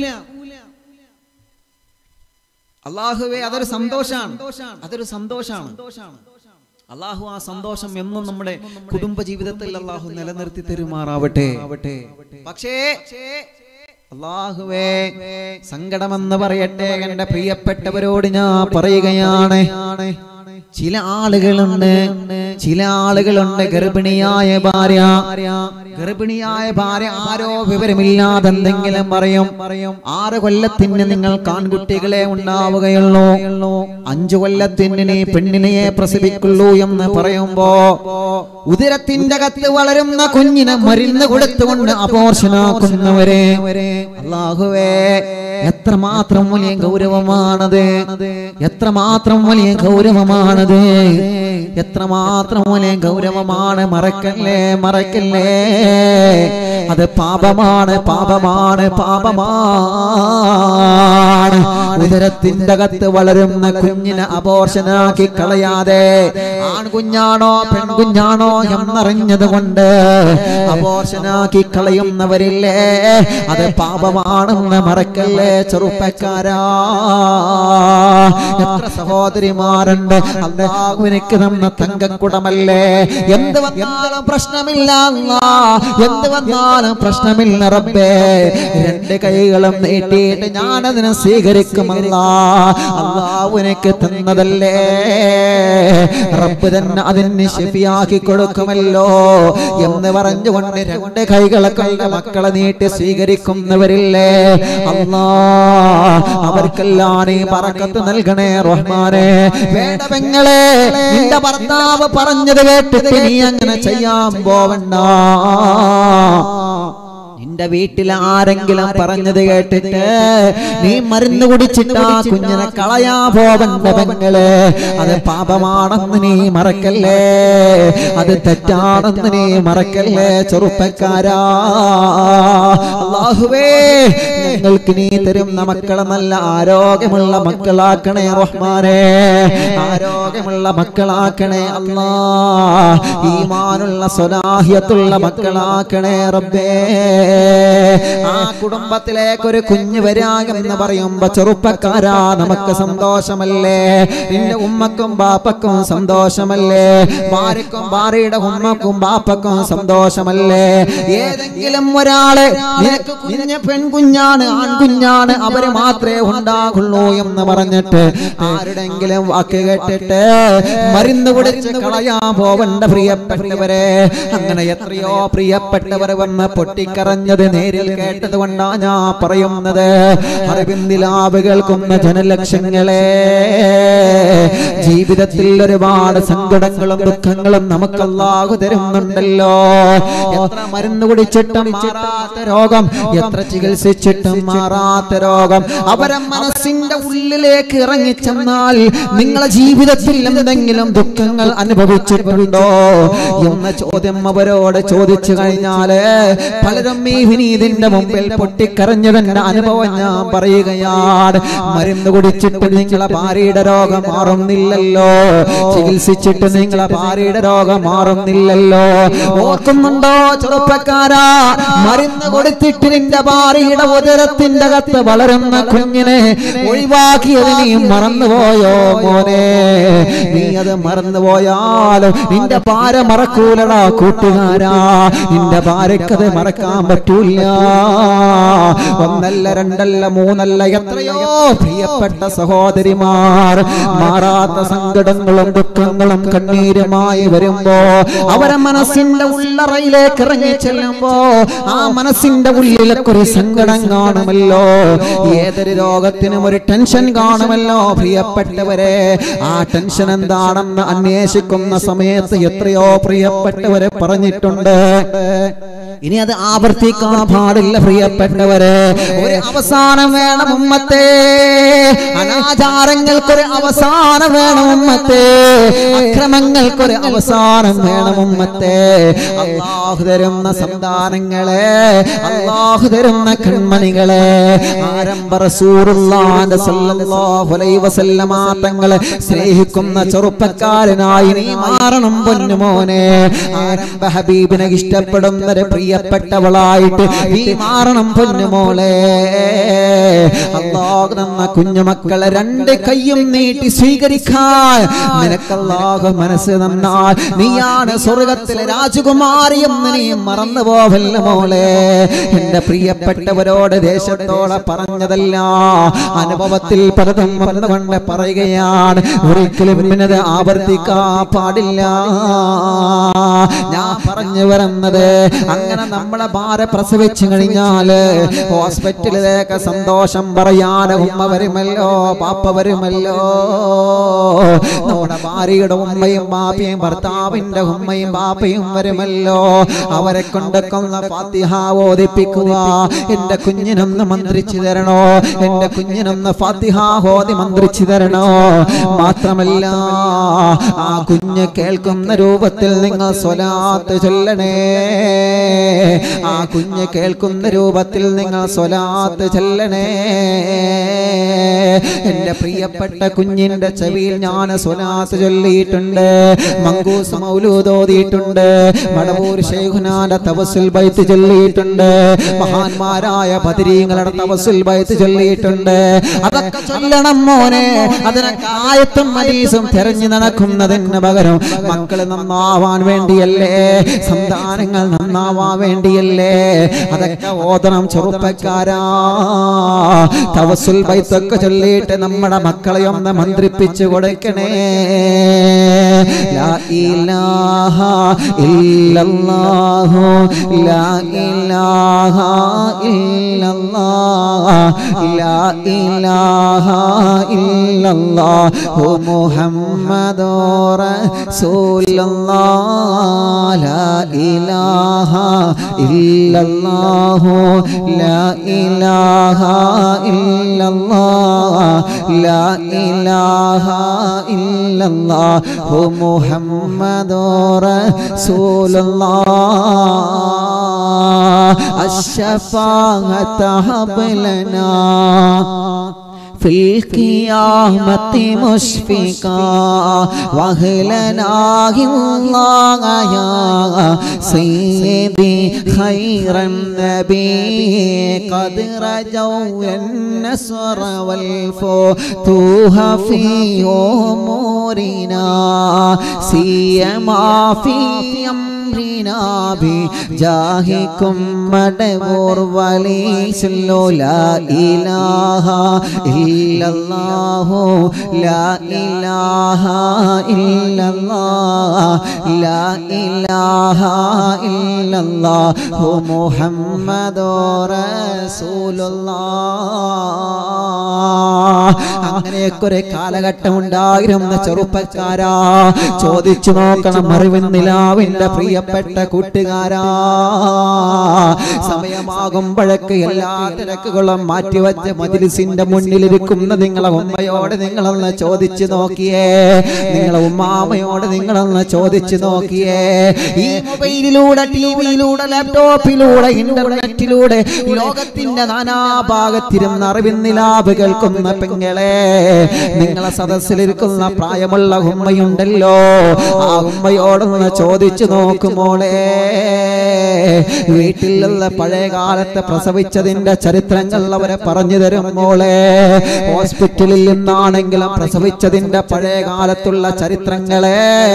അള്ളാഹുവെ അതൊരു സന്തോഷാണ് അതൊരു സന്തോഷാണ് അള്ളാഹു ആ സന്തോഷം എന്നും നമ്മുടെ കുടുംബ ജീവിതത്തിൽ അള്ളാഹു നിലനിർത്തി തരുമാറാവട്ടെ പക്ഷേ അള്ളാഹുവേ സങ്കടമെന്ന് പറയട്ടെ എന്റെ പ്രിയപ്പെട്ടവരോട് ഞാൻ പറയുകയാണ് ചില ആളുകളുണ്ട് ചില ആളുകളുണ്ട് ഗർഭിണിയായ ഭാര്യ ഗർഭിണിയായ ഭാര്യ ആരോ വിവരമില്ലാതെ എന്തെങ്കിലും പറയും പറയും ആറ് കൊല്ലത്തിന് നിങ്ങൾ കാൺകുട്ടികളെ ഉണ്ടാവുകയുള്ളൂ അഞ്ചു കൊല്ലത്തിന് നീ പെണ്ണിനെ പ്രസവിക്കുള്ളൂ എന്ന് പറയുമ്പോ ഉദരത്തിന്റെ അകത്ത് വളരുന്ന കുഞ്ഞിനെ മരുന്ന് കൊടുത്തുകൊണ്ട് അപോർഷനാക്കുന്നവരെ അള്ളാഹുവേ എത്രമാത്രം വലിയ ഗൗരവമാണത് എത്രമാത്രം വലിയ ഗൗരവമാണത് എത്രമാത്രം വലിയ ഗൗരവമാണ് മറക്കല്ലേ മറക്കല്ലേ അത് പാപമാണ് പാപമാണ് പാപമാണ് ഉദരത്തിന്റെ അകത്ത് വളരുന്ന കുഞ്ഞിനെ അപോർഷനാക്കി കളയാതെ ആൺകുഞ്ഞാണോ പെൺകുഞ്ഞാണോ എന്നറിഞ്ഞത് കൊണ്ട് അപോർഷനാക്കി കളയുന്നവരില്ലേ അത് പാപമാണെന്ന് മറക്കല്ലേ ചെറുപ്പക്കാരാ എത്ര സഹോദരിമാരുണ്ട് അല്ലാഹു എനിക്ക് തന്ന തങ്കക്കുടമല്ലേ എന്ത് വന്നാലും പ്രശ്നമില്ല അല്ലാ. എന്ത് വന്നാലും പ്രശ്നമില്ല റബ്ബേ രണ്ട് കൈകളും നീട്ടിയിട്ട് ഞാനതിനെ സ്വീകരിക്കും സ്വീകരിക്കുമല്ല അള്ളാഹു എനിക്ക് തന്നതല്ലേ റബ്ബ് തന്നെ അതിന് ശരിയാക്കി കൊടുക്കുമല്ലോ എന്ന് പറഞ്ഞുകൊണ്ട് രണ്ട് കൈകളെ കൊണ്ട് മക്കളെ നീട്ടി സ്വീകരിക്കുന്നവരില്ലേ അല്ലാ അവർക്കെല്ലാം നീ പറക്കത്ത് നൽകണേ റഹ്മാനെ വേണ്ട പെങ്ങളെ നിന്റെ ഭർത്താവ് പറഞ്ഞത് കേട്ടിട്ട് നീ അങ്ങനെ ചെയ്യാൻ പോവണ്ട നിന്റെ വീട്ടിൽ ആരെങ്കിലും പറഞ്ഞത് കേട്ടിട്ട് നീ മരുന്ന് കുടിച്ചിട്ട് ആ കുഞ്ഞിനെ കളയാ പോവണ്ട പെങ്ങള് അത് പാപമാണെന്ന് നീ മറക്കല്ലേ അത് തെറ്റാണെന്ന് നീ മറക്കല്ലേ ചെറുപ്പക്കാരാ അള്ളാഹുവേ ഞങ്ങൾക്ക് നീ തരുന്ന മക്കളെ നല്ല ആരോഗ്യമുള്ള മക്കളാക്കണേ റഹ്മാനെ ആരോഗ്യമുള്ള മക്കളാക്കണേ അല്ലാ ഈമാനുള്ള സ്വലാഹിയത്തുള്ള മക്കളാക്കണേ റബ്ബേ ആ കുടുംബത്തിലേക്ക് ഒരു കുഞ്ഞ് വരാമെന്ന് പറയുമ്പോ ചെറുപ്പക്കാരാ നമുക്ക് സന്തോഷമല്ലേ നിന്റെ ഉമ്മക്കും ബാപ്പക്കും സന്തോഷമല്ലേ ഭാര്യക്കും ഭാര്യയുടെ ഉമ്മക്കും ബാപ്പക്കും സന്തോഷമല്ലേ ഏതെങ്കിലും ഒരാള് നിനക്ക് കുഞ്ഞ പെൺകുഞ്ഞാണ് ആൺകുഞ്ഞാണ് അവര് മാത്രമേ ഉണ്ടാകുള്ളൂ എന്ന് പറഞ്ഞിട്ട് ആരുടെങ്കിലും വാക്ക് കേട്ടിട്ട് മരുന്ന് കുടിച്ച് കളയാൻ പോവണ്ട പ്രിയപ്പെട്ടവരെ അങ്ങനെ എത്രയോ പ്രിയപ്പെട്ടവർ വന്ന് പൊട്ടിക്കറഞ്ഞത് നേരിൽ കേട്ടത് കൊണ്ടാ ഞാൻ പറയുന്നത് അറിവിന്ദിലാവ് കേൾക്കുന്ന ജനലക്ഷങ്ങളെ ജീവിതത്തിൽ ഒരുപാട് സങ്കടങ്ങളും ദുഃഖങ്ങളും നമുക്ക് അല്ലാഹു തരുന്നുണ്ടല്ലോ എത്ര മരുന്ന് കുടിച്ചിട്ടും മാറാത്ത രോഗം എത്ര ചികിത്സിച്ചിട്ടും മാറാത്ത രോഗം അവരെ മനസ്സിന്റെ ഉള്ളിലേക്ക് ഇറങ്ങിച്ചെന്നാൽ നിങ്ങളെ ജീവിതത്തിൽ എന്തെങ്കിലും ദുഃഖങ്ങൾ അനുഭവിച്ചിട്ടുണ്ടോ എന്ന ചോദ്യം അവരോട് ചോദിച്ചു കഴിഞ്ഞാല് പലരും ഈ വിനീതിന്റെ മുമ്പിൽ പൊട്ടിക്കരഞ്ഞതിന്റെ അനുഭവം ഞാൻ പറയുകയാണ് മരുന്ന് കുടിച്ചിട്ട് നിങ്ങളെ ഭാര്യയുടെ രോഗം മാറുന്നില്ലല്ലോ ചികിത്സിച്ചിട്ട് നിങ്ങളെ ഭാര്യയുടെ രോഗം മാറുന്നില്ലല്ലോ ഓർക്കുന്നുണ്ടോ ചെറുപ്പക്കാരാ മരുന്ന് കൊടുത്തിട്ട് നിന്റെ ഭാര്യയുടെ ഉദരത്തിന്റെ കത്ത് വളരുന്ന കുഞ്ഞിനെ ഒഴിവാക്കിയത് നീ മറന്നുപോയോ മോനെ നീ അത് മറന്നുപോയാലും നിന്റെ ഭാര്യ മറക്കൂലടാ കൂട്ടുകാരാ നിന്റെ ഭാര്യക്കത് മറക്കാൻ പറ്റൂല ഒന്നല്ല രണ്ടല്ല മൂന്നല്ല എത്രയോ പ്രിയപ്പെട്ട സഹോദരിമാർ മാറാത്ത സങ്കടങ്ങളും ദുഃഖങ്ങളും കണ്ണീരുമായി വരുമ്പോ അവരെ മനസ്സിന്റെ ഉള്ളറയിലേക്ക് ഇറങ്ങി ചെല്ലുമ്പോ ആ മനസ്സിന്റെ ഉള്ളിലൊക്കെ ഒരു സങ്കടം കാണുമല്ലോ ഏതൊരു രോഗത്തിനും ഒരു ടെൻഷൻ കാണുമല്ലോ പ്രിയപ്പെട്ടവരെ ആ ടെൻഷൻ എന്താണെന്ന് അന്വേഷിക്കുന്ന സമയത്ത് എത്രയോ പ്രിയപ്പെട്ടവരെ പറഞ്ഞിട്ടുണ്ട് ഇനി അത് ആവർത്തിക്കാൻ പാടില്ല പ്രിയപ്പെട്ടവരെ ഒരു അവസാനം വേണം ഉമ്മത്തെ അനാചാരങ്ങൾക്കൊരു അവസാനം വേണം ഉമ്മത്തെ അക്രമങ്ങൾക്കൊരു അവസാനം വേണം ഉമ്മത്തെ അള്ളാഹു തരുന്ന സന്താനങ്ങളെ അള്ളാഹു തരുന്ന കൺമണികളെ ആരംഭ റസൂറുള്ളാന്റെ സല്ലല്ലാഹു അലൈഹി വസല്ലമ തങ്ങളെ സ്നേഹിക്കുന്ന ചെറുപ്പക്കാരനായി നീ മാറണം പൊന്നുമോനെ ആരംഭ ഹബീബിനെ ഇഷ്ടപ്പെടുന്നവരെ പ്രിയപ്പെട്ടവളായിട്ട് നീ മാറണം പൊന്നുമോളെ അള്ളാഹു തന്ന കുഞ്ഞുമക്കളെ രണ്ട് കൈയും നീട്ടി സ്വീകരിക്കാൻ നിനക്കല്ലാഹു മനസ്സ് തന്നാൽ നീയാണ് സ്വർഗത്തിലെ രാജകുമാരി എന്ന് നീ മറന്നു പോവല്ല മോളെ എന്റെ പ്രിയപ്പെട്ടവരോട് ദേശത്തോടെ പറഞ്ഞതല്ല അനുഭവത്തിൽ പലതും വന്നുകൊണ്ട് പറയുകയാണ് ഒരിക്കലും പിന്നത് ആവർത്തിക്കാൻ പാടില്ല ഞാൻ പറഞ്ഞു വരുന്നത് അങ്ങനെ നമ്മളെ ഭാര്യ പ്രസവിച്ചു കഴിഞ്ഞാല് ഹോസ്പിറ്റലിലേക്ക് സന്തോഷം പറയാൻ ഉമ്മ വരുമല്ലോ പാപ്പ വരുമല്ലോ നമ്മുടെ ഭാര്യയുടെ ഉമ്മയും ബാപ്പയും ഭർത്താവിന്റെ ഉമ്മയും ബാപ്പയും വരുമല്ലോ അവരെ കൊണ്ടൊക്കൊന്ന് ഫാത്തിഹ ഓദിപ്പിക്കുക എന്റെ കുഞ്ഞിനൊന്ന് മന്ത്രിച്ചു തരണോ എന്റെ കുഞ്ഞിനൊന്ന് ഫാത്തിഹ ഓതി മന്ത്രിച്ചു തരണോ മാത്രമല്ല ആ കുഞ്ഞ് കേൾക്കുന്ന രൂപത്തിൽ നിങ്ങൾ സ്വലാത്ത് ചൊല്ലണേ ആ കുഞ്ഞ് കേൾക്കുന്ന രൂപത്തിൽ നിങ്ങൾ സ്വലാത്ത് ചൊല്ലണേ എന്റെ പ്രിയപ്പെട്ട കുഞ്ഞിന്റെ ചെവിയിൽ ഞാൻ സ്വലാത്ത് ചൊല്ലിയിട്ടുണ്ട് മങ്കൂസ് മൗലൂദ് ഓതിയിട്ടുണ്ട് മടവൂർ ശൈഖുനാന്റെ തവസുൽ ബൈത്ത് ചൊല്ലിയിട്ടുണ്ട് മഹാന്മാരായ ബദരീങ്ങളുടെ തവസുൽ ബൈത്ത് ചൊല്ലിയിട്ടുണ്ട് അതൊക്കെ ചൊല്ലണം മോനെ അതിനൊക്കെ ആയത്തും ഹദീസും തെരഞ്ഞു നടക്കുന്നതിന് പകരം മക്കള് നന്നാവാൻ വേണ്ടിയല്ലേ സന്താനങ്ങൾ നന്നാവാൻ വേണ്ടിയല്ലേ അതൊക്കെ ഓതണം ചെറുപ്പക്കാരാ തവസുൽ ബൈത്തൊക്കെ ചൊല്ലിയിട്ട് നമ്മുടെ മക്കളെ ഒന്ന് മന്ത്രിപ്പിച്ചു കൊടുക്കണേ ലാ ഇലാഹ ഇല്ലല്ലാഹു ലാ ഇലാഹ ഇല്ലല്ലാഹ് ലാ ഇലാഹ ഇല്ലല്ലാഹു മുഹമ്മദുർ റസൂലുള്ളാഹ് ലാ ഇലാഹ ഇല്ലല്ലാഹു ലാ ഇലാഹ ഇല്ലല്ലാഹ് ലാ ഇലാഹ ഇല്ലല്ലാഹു മുഹമ്മദുർ റസൂലുള്ളാഹ് الشفاعة هب لنا في القيامة مشفقا وأهلنا الله يا سيدي خير النبي قد رجوا النصر والفتوح في أمورنا سيما في أمرنا بجاهكم مدبور ولي سلو لا إله إلا الله لا إله إلا الله لا إله إلا الله محمد رسول الله അങ്ങനെയൊക്കെ ഒരു കാലഘട്ടം ഉണ്ടായിരുന്ന ചെറുപ്പക്കാരാ ചോദിച്ചു നോക്കണം അറിവിൻ നിലാവിന്റെ പ്രിയപ്പെട്ട കൂട്ടുകാരാ സമയമാകുമ്പോഴൊക്കെ എല്ലാ തിരക്കുകളും മാറ്റിവെച്ച് മജിലിസിന്റെ മുന്നിലിരിക്കുന്ന നിങ്ങളെ ഉമ്മയോട് നിങ്ങളൊന്ന് ചോദിച്ചു നോക്കിയേ നിങ്ങളെ ഉമ്മാമയോട് നിങ്ങളൊന്ന് ചോദിച്ചു നോക്കിയേ ഈ മൊബൈലിലൂടെ ടിവിയിലൂടെ ലാപ്ടോപ്പിലൂടെ ഇന്റർനെറ്റിലൂടെ ലോകത്തിന്റെ നാനാഭാഗത്തിരുന്ന് അറിവിൻ നിലാവ് കേൾക്കുന്ന പെങ്ങളെ നിങ്ങളെ സദസ്സിലിരിക്കുന്ന പ്രായമുള്ള ഉമ്മയുണ്ടല്ലോ ആ ഉമ്മയോടൊന്ന് ചോദിച്ചു നോക്കുമോളെ വീട്ടിലുള്ള പഴയ കാലത്ത് പ്രസവിച്ചതിന്റെ ചരിത്രങ്ങൾ അവരെ പറഞ്ഞു തരും മോളെ ഹോസ്പിറ്റലിൽ നിന്നാണെങ്കിലും പ്രസവിച്ചതിന്റെ പഴയ കാലത്തുള്ള ചരിത്രങ്ങളെ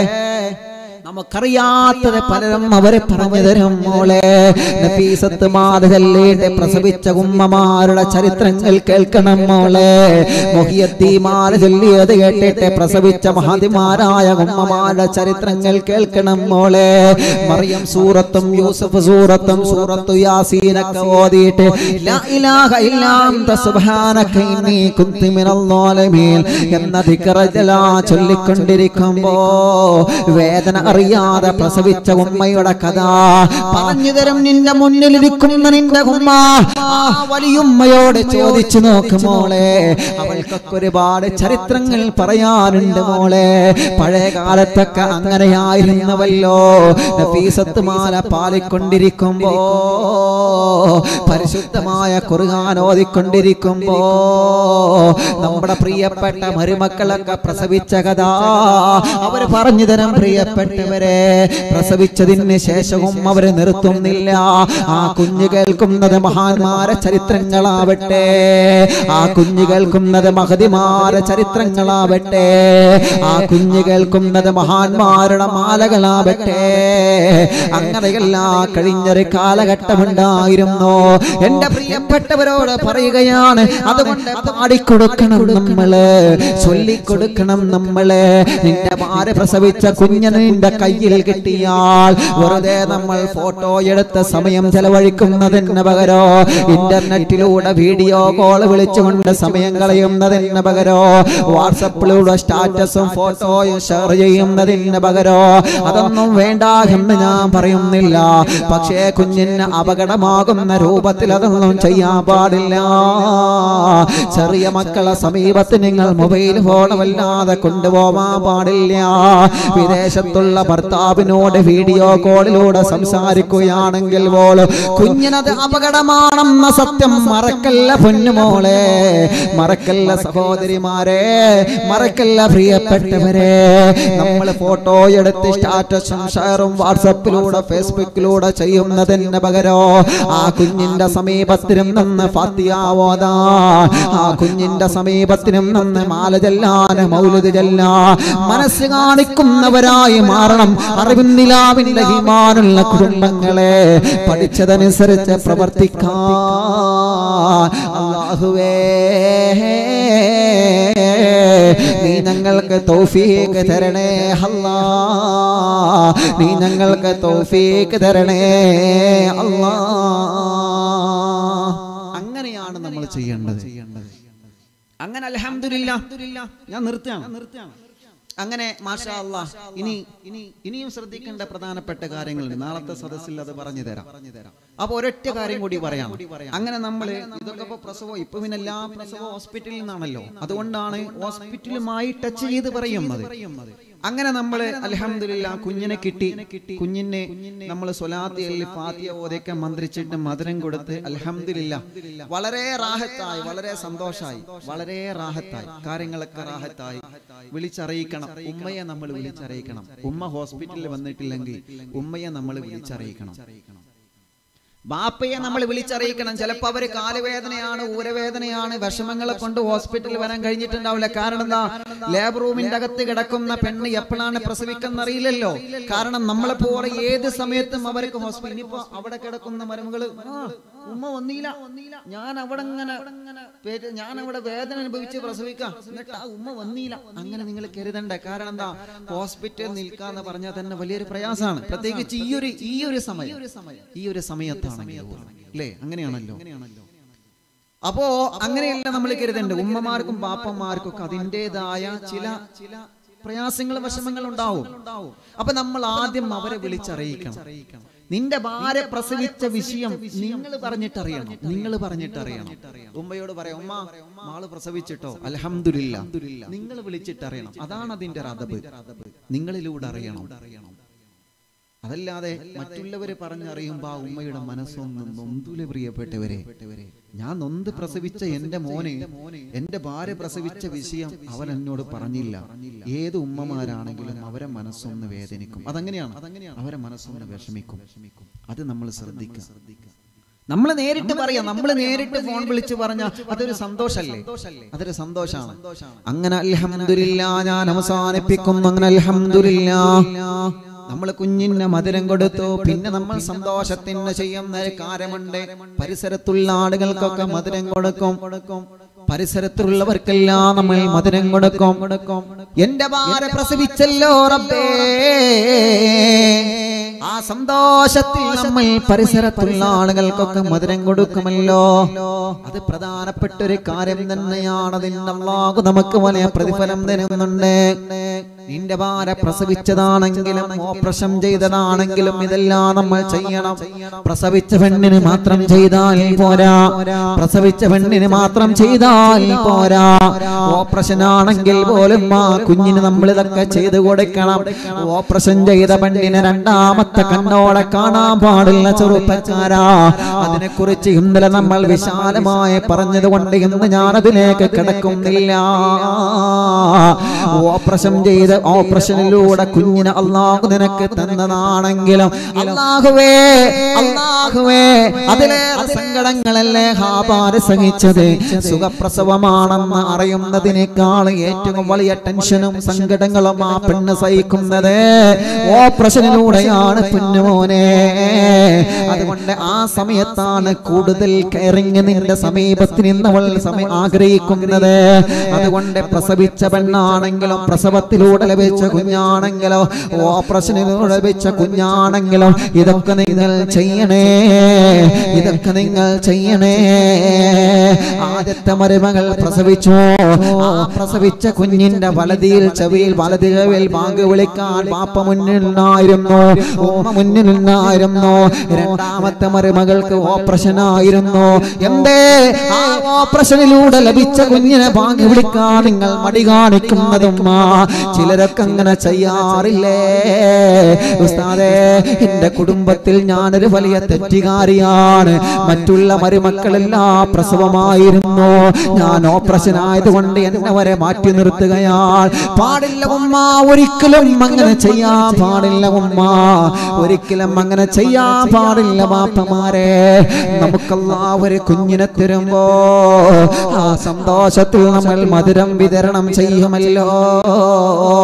നമുക്കറിയാത്തത് പലരും അവരെ പറഞ്ഞു തരും മോളെ നഫീസത്ത് മാതകല്ലേട്ട് പ്രസവിച്ച ഉമ്മമാരുടെ ചരിത്രങ്ങൾ കേൾക്കണം മോളെ മൊഹിയത്തിമാല ചൊല്ലിയത് കേട്ടിട്ട് പ്രസവിച്ച മഹാതിമാരായ ഉമ്മമാരുടെ ചരിത്രങ്ങൾ കേൾക്കണം മോളെ മറിയം സൂറത്തും യൂസഫ് സൂറത്തും സൂറത്തു യാസീനൊക്കെ ഓതിയിട്ട് ലാ ഇലാഹ ഇല്ലാ അൻത സുബ്ഹാനക ഇന്നി കുന്തു മിനൽ ളാലിമീൻ എന്ന ദിക്റജലാ ചൊല്ലിക്കൊണ്ടിരിക്കുമ്പോ വേദന അറിയാതെ പ്രസവിച്ച ഉമ്മയുടെ കഥ പറഞ്ഞു തരും നിന്റെ മുന്നിലിരിക്കുന്ന നിന്റെ ഉമ്മ ആ വലിയുമ്മയോട് ചോദിച്ചു നോക്ക് മോളെ അവൾക്കൊക്കെ ഒരുപാട് ചരിത്രങ്ങൾ പറയാനുണ്ട് മോളെ പഴയ കാലത്തൊക്കെ അങ്ങനെയായിരുന്നവല്ലോ നഫീസത്ത് മാല പാലിക്കൊണ്ടിരിക്കുമ്പോ പരിശുദ്ധമായ കുറുകാൻ ഓതിക്കൊണ്ടിരിക്കുമ്പോ നമ്മുടെ പ്രിയപ്പെട്ട മരുമക്കളൊക്കെ പ്രസവിച്ച കഥ അവര് പറഞ്ഞു തരം പ്രിയപ്പെട്ടവരെ പ്രസവിച്ചതിന് ശേഷവും അവര് നിർത്തുന്നില്ല ആ കുഞ്ഞു കേൾക്കുന്നത് മഹാന്മാരെ ചരിത്രങ്ങളാവട്ടെ ആ കുഞ്ഞു കേൾക്കുന്നത് മഹതിമാരെ ചരിത്രങ്ങളാവട്ടെ ആ കുഞ്ഞു കേൾക്കുന്നത് മഹാന്മാരുടെ മാലകളാവട്ടെ അങ്ങനെയെല്ലാം കഴിഞ്ഞൊരു കാലഘട്ടമുണ്ടായിരുന്നു എന്റെ പ്രിയപ്പെട്ടവരോട് പറയുകയാണ് അതുകൊണ്ട് പാടിക്കൊടുക്കണം നമ്മള് ചൊല്ലിക്കൊടുക്കണം നമ്മള് നിന്റെ ഭാര്യ പ്രസവിച്ച കുഞ്ഞിന് നിന്റെ കയ്യിൽ കിട്ടിയാൽ വെറുതെ നമ്മൾ ഫോട്ടോ എടുത്ത് സമയം ചെലവഴിക്കുന്നതിന് പകരോ ഇന്റർനെറ്റിലൂടെ വീഡിയോ കോൾ വിളിച്ചുകൊണ്ട് സമയം കളയുന്നതിന് പകരോ വാട്സപ്പിലൂടെ സ്റ്റാറ്റസും ഫോട്ടോയും ഷെയർ ചെയ്യുന്നതിന് പകരോ അതൊന്നും വേണ്ട എന്ന് ഞാൻ പറയുന്നില്ല പക്ഷേ കുഞ്ഞിന് അപകടമാകുന്ന രൂപത്തിൽ അതൊന്നും ചെയ്യാൻ പാടില്ല ചെറിയ മക്കളെ സമീപത്ത് നിങ്ങൾ മൊബൈൽ ഫോൺ വല്ലാതെ കൊണ്ടുപോവാൻ പാടില്ല വിദേശത്തുള്ള ഭർത്താവിനോട് വീഡിയോ കോളിലൂടെ സംസാരിക്കുകയാണെങ്കിൽ പോലും കുഞ്ഞിനത് അപകടമാണെന്ന സത്യം മറക്കല്ല പൊന്നുമോളെ മറക്കല്ല സഹോദരിമാരെ മറക്കല്ല പ്രിയപ്പെട്ടവരെ നമ്മൾ ഫോട്ടോ എടുത്ത് സ്റ്റാറ്റസും ഷെയറും വാട്സപ്പിലൂടെ ഫേസ്ബുക്കിലൂടെ ചെയ്യുന്നതിന് പകരോ ആ കുഞ്ഞിന്റെ സമീപത്തിനും നിന്ന് ഫാത്തിയാവോതാ ആ കുഞ്ഞിന്റെ സമീപത്തിനും നിന്ന് മാല ചെല്ലാൻ മൗലത് ചെല്ലാ മനസ്സ് കാണിക്കുന്നവരായി മാറ മാറണം അറിവിന്ദിലാവിന്റെ ഈമാനുള്ള കുടുംബങ്ങളെ പഠിച്ചതനുസരിച്ച് പ്രവർത്തിക്കാൻ അല്ലാഹുവേ നീ ഞങ്ങൾക്ക് തൗഫീക്ക് തരണേ അല്ലാ നീ ഞങ്ങൾക്ക് തൗഫീക്ക് തരണേ അല്ലാ അങ്ങനെയാണ് നമ്മൾ ചെയ്യേണ്ടത് അങ്ങനെ അൽഹംദുലില്ല ഞാൻ നിർത്തുകയാണ് നിർത്തുകയാണ് അങ്ങനെ മാഷാ അല്ലാ ഇനി ഇനി ഇനിയും ശ്രദ്ധിക്കേണ്ട പ്രധാനപ്പെട്ട കാര്യങ്ങളുണ്ട് നാളത്തെ സദസ്സിൽ അത് പറഞ്ഞു തരാം അപ്പൊ ഒരൊറ്റ കാര്യം കൂടി പറയാം അങ്ങനെ നമ്മൾ ഇതൊക്കെ ഇപ്പൊ പ്രസവം ഇപ്പൊ പിന്നെ എല്ലാ പ്രസവം ഹോസ്പിറ്റലിൽ നിന്നാണല്ലോ അതുകൊണ്ടാണ് ഹോസ്പിറ്റലുമായി ടച്ച് ചെയ്ത് പറയുന്നത് അങ്ങനെ നമ്മൾ അലഹമില്ല കുഞ്ഞിനെ കിട്ടി കുഞ്ഞിനെ നമ്മൾ സ്വലാത്തി ഫാത്തിയ ഓതൊക്കെ മന്ത്രിച്ചിട്ട് മധുരം കൊടുത്ത് അലഹമില്ല വളരെ റാഹത്തായി വളരെ സന്തോഷായി വളരെ റാഹത്തായി കാര്യങ്ങളൊക്കെ റാഹത്തായി വിളിച്ചറിയിക്കണം ഉമ്മയെ നമ്മൾ വിളിച്ചറിയിക്കണം ഉമ്മ ഹോസ്പിറ്റലിൽ വന്നിട്ടില്ലെങ്കിൽ ഉമ്മയെ നമ്മൾ വിളിച്ചറിയിക്കണം ബാപ്പയെ നമ്മൾ വിളിച്ചറിയിക്കണം ചിലപ്പോൾ അവര് കാലുവേദനയാണ് ഊരവേദനയാണ് വിഷമങ്ങളെ കൊണ്ട് ഹോസ്പിറ്റലിൽ വരാൻ കഴിഞ്ഞിട്ടുണ്ടാവില്ല കാരണം എന്താ ലേബർ റൂമിന്റെ അകത്ത് കിടക്കുന്ന പെണ്ണ് എപ്പോഴാണ് പ്രസവിക്കുന്ന അറിയില്ലല്ലോ കാരണം നമ്മളെ പോലെ ഏത് സമയത്തും അവർക്ക് ഹോസ്പിറ്റൽ ഇനിയിപ്പോ അവിടെ കിടക്കുന്ന മരുമകള് "ആ, ഉമ്മ വന്നില്ല ഞാൻ അവിടെ ഇങ്ങനെ പേര് ഞാൻ അവിടെ വേദന അനുഭവിച്ച് പ്രസവിക്കാം എന്നിട്ട് ആ ഉമ്മ വന്നില്ല അങ്ങനെ നിങ്ങൾ കരുതണ്ട കാരണം എന്താ ഹോസ്പിറ്റലിൽ നിൽക്കാന്ന് പറഞ്ഞാൽ തന്നെ വലിയൊരു പ്രയാസമാണ് പ്രത്യേകിച്ച് ഈ ഒരു ഈ ഒരു സമയം ഈ ഒരു സമയത്താണെങ്കിൽ അല്ലേ അങ്ങനെയാണല്ലോ അപ്പോ അങ്ങനെയല്ല നമ്മൾ കരുതേണ്ടത് ഉമ്മമാർക്കും പാപ്പന്മാർക്കും ഒക്കെ അതിൻ്റെതായ ചില ചില പ്രയാസങ്ങളും വിഷമങ്ങളും ഉണ്ടാവും അപ്പൊ നമ്മൾ ആദ്യം അവരെ വിളിച്ചറിയിക്കണം നിന്റെ ഭാര്യ പ്രസവിച്ച വിഷയം നിങ്ങൾ പറഞ്ഞിട്ടറിയണം നിങ്ങൾ പറഞ്ഞിട്ടറിയണം ഉമ്മയോട് പറയാം ഉമ്മ മാള് പ്രസവിച്ചിട്ടോ അലഹമില്ല നിങ്ങൾ വിളിച്ചിട്ടറിയണം അതാണ് അതിന്റെ ഒരു അതബ് നിങ്ങളിലൂടെ അറിയണം അതല്ലാതെ മറ്റുള്ളവര് പറഞ്ഞറിയുമ്പോ ആ ഉമ്മയുടെ മനസ്സൊന്ന് നൊന്തുല പ്രിയപ്പെട്ടവരെ ഞാൻ നൊന്ത് പ്രസവിച്ച എന്റെ മോനെ എന്റെ ഭാര്യ പ്രസവിച്ച വിഷയം അവൻ എന്നോട് പറഞ്ഞില്ല ഏത് ഉമ്മമാരാണെങ്കിലും അവരെ മനസ്സൊന്ന് വേദനിക്കും അതങ്ങനെയാണ് അവരെ മനസ്സൊന്ന് വിഷമിക്കും അത് നമ്മൾ ശ്രദ്ധിക്കുക നമ്മൾ നേരിട്ട് പറയാം നമ്മൾ നേരിട്ട് ഫോൺ വിളിച്ച് പറഞ്ഞ അതൊരു സന്തോഷല്ലേ അതൊരു സന്തോഷമാണ് അങ്ങനെ അൽഹംദുലില്ല ഞാൻ അവസാനിപ്പിക്കുന്നു അങ്ങനെ അൽഹംദുലില്ല നമ്മൾ കുഞ്ഞിന് മധുരം കൊടുത്തു പിന്നെ നമ്മൾ സന്തോഷത്തിന് ചെയ്യുന്ന ഒരു കാര്യമുണ്ട് പരിസരത്തുള്ള ആളുകൾക്കൊക്കെ മധുരം കൊടുക്കും പരിസരത്തുള്ളവർക്കെല്ലാം നമ്മൾ മധുരം കൊടുക്കും എന്റെ ഭാര്യ പ്രസവിച്ചല്ലോ റബ്ബേ ആ സന്തോഷത്തിൽ നമ്മൾ പരിസരത്തുള്ള ആളുകൾക്കൊക്കെ മധുരം കൊടുക്കുമല്ലോ അത് പ്രധാനപ്പെട്ട ഒരു കാര്യം തന്നെയാണ് അതിന് അള്ളാഹു നമുക്ക് വലിയ പ്രതിഫലം തരുന്നുണ്ട് നിന്റെ ഭാര്യ പ്രസവിച്ചതാണെങ്കിലും ഓപ്പറേഷൻ ചെയ്തതാണെങ്കിലും ഇതെല്ലാം നമ്മൾ ചെയ്യണം പ്രസവിച്ച പെണ്ണിന് മാത്രം ചെയ്താൽ പോരാ പ്രസവിച്ച പെണ്ണിന് മാത്രം ചെയ്താൽ പോരാ ഓപ്പറേഷൻ ആണെങ്കിൽ പോലും ആ കുഞ്ഞിന് നമ്മൾ ഇതൊക്കെ ചെയ്തു കൊടുക്കണം ഓപ്പറേഷൻ ചെയ്ത പെണ്ണിനെ രണ്ടാമത്തെ കണ്ണോടെ കാണാൻ പാടില്ല ചെറുപ്പക്കാരാ അതിനെ കുറിച്ച് ഇന്നലെ നമ്മൾ വിശാലമായി പറഞ്ഞതുകൊണ്ട് ഇന്ന് ഞാൻ അതിലേക്ക് കിടക്കുന്നില്ല ഓപ്പറേഷൻ ചെയ്ത് ഓപ്പറേഷനിലൂടെ കുഞ്ഞിനെ അള്ളാഹു നിനക്ക് തന്നതാണെങ്കിലും അള്ളാഹുവേ അള്ളാഹുവേ അതിലേറെ സങ്കടങ്ങളല്ലേ ഹാപാര് സഹിച്ചത് സുഖപ്രസവമാണെന്ന് അറിയുന്നതിനേക്കാൾ ഏറ്റവും വലിയ ടെൻഷനും സങ്കടങ്ങളും ആ പെണ്ണ് സഹിക്കുന്നത് ഓപ്പറേഷനിലൂടെയാണ് പൊന്നുമോനെ അതുകൊണ്ട് ആ സമയത്താണ് കൂടുതൽ കയറിങ് നിന്റെ സമീപത്ത് നിന്നവൾ സമയം ആഗ്രഹിക്കുന്നത് അതുകൊണ്ട് പ്രസവിച്ച പെണ്ണാണെങ്കിലും പ്രസവത്തിലൂടെ ലഭിച്ച കുഞ്ഞാണെങ്കിലോ ഓപ്പറേഷനിലൂടെ ലഭിച്ച കുഞ്ഞാണെങ്കിലോ ഇതൊക്കെ നിങ്ങൾ ചെയ്യണേ ഇതൊക്കെ നിങ്ങൾ ചെയ്യണേ ആദ്യത്തെ മരുമകൾ പ്രസവിച്ചു ആ പ്രസവിച്ച കുഞ്ഞിന്റെ വലതിയിൽ ചെവിയിൽ വലതി ചെവിയിൽ ബാങ്ക് വിളിക്കാൻ പാപ്പ മുന്നിലുണ്ടായിരുന്നു ഉമ്മ മുന്നിലുണ്ടായിരുന്നു രണ്ടാമത്തെ മരുമകൾക്ക് ഓപ്പറേഷൻ ആയിരുന്നു എന്തേ ആ ഓപ്പറേഷനിലൂടെ ലഭിച്ച കുഞ്ഞിനെ ബാങ്ക് വിളിക്കാൻ നിങ്ങൾ മടി കാണിക്കുന്നതും ചിലരൊക്കെ അങ്ങനെ ചെയ്യാറില്ലേ ഉസ്താദേ എന്റെ കുടുംബത്തിൽ ഞാനൊരു വലിയ തെറ്റുകാരിയാണ് മറ്റുള്ള മരുമക്കളെല്ലാം പ്രസവമായിരുന്നു ഞാൻ ഓപ്പറേഷൻ ആയതുകൊണ്ട് എന്നെ വരെ മാറ്റി നിർത്തുകയാണ് പാടില്ല ഉമ്മ ഒരിക്കലും അങ്ങനെ ചെയ്യാൻ പാടില്ല ഉമ്മ ഒരിക്കലും അങ്ങനെ ചെയ്യാൻ പാടില്ല ബാപ്പമാരെ നമുക്കെല്ലാവരും കുഞ്ഞിനെ തരുമ്പോ ആ സന്തോഷത്തിൽ നമ്മൾ മധുരം വിതരണം ചെയ്യുമല്ലോ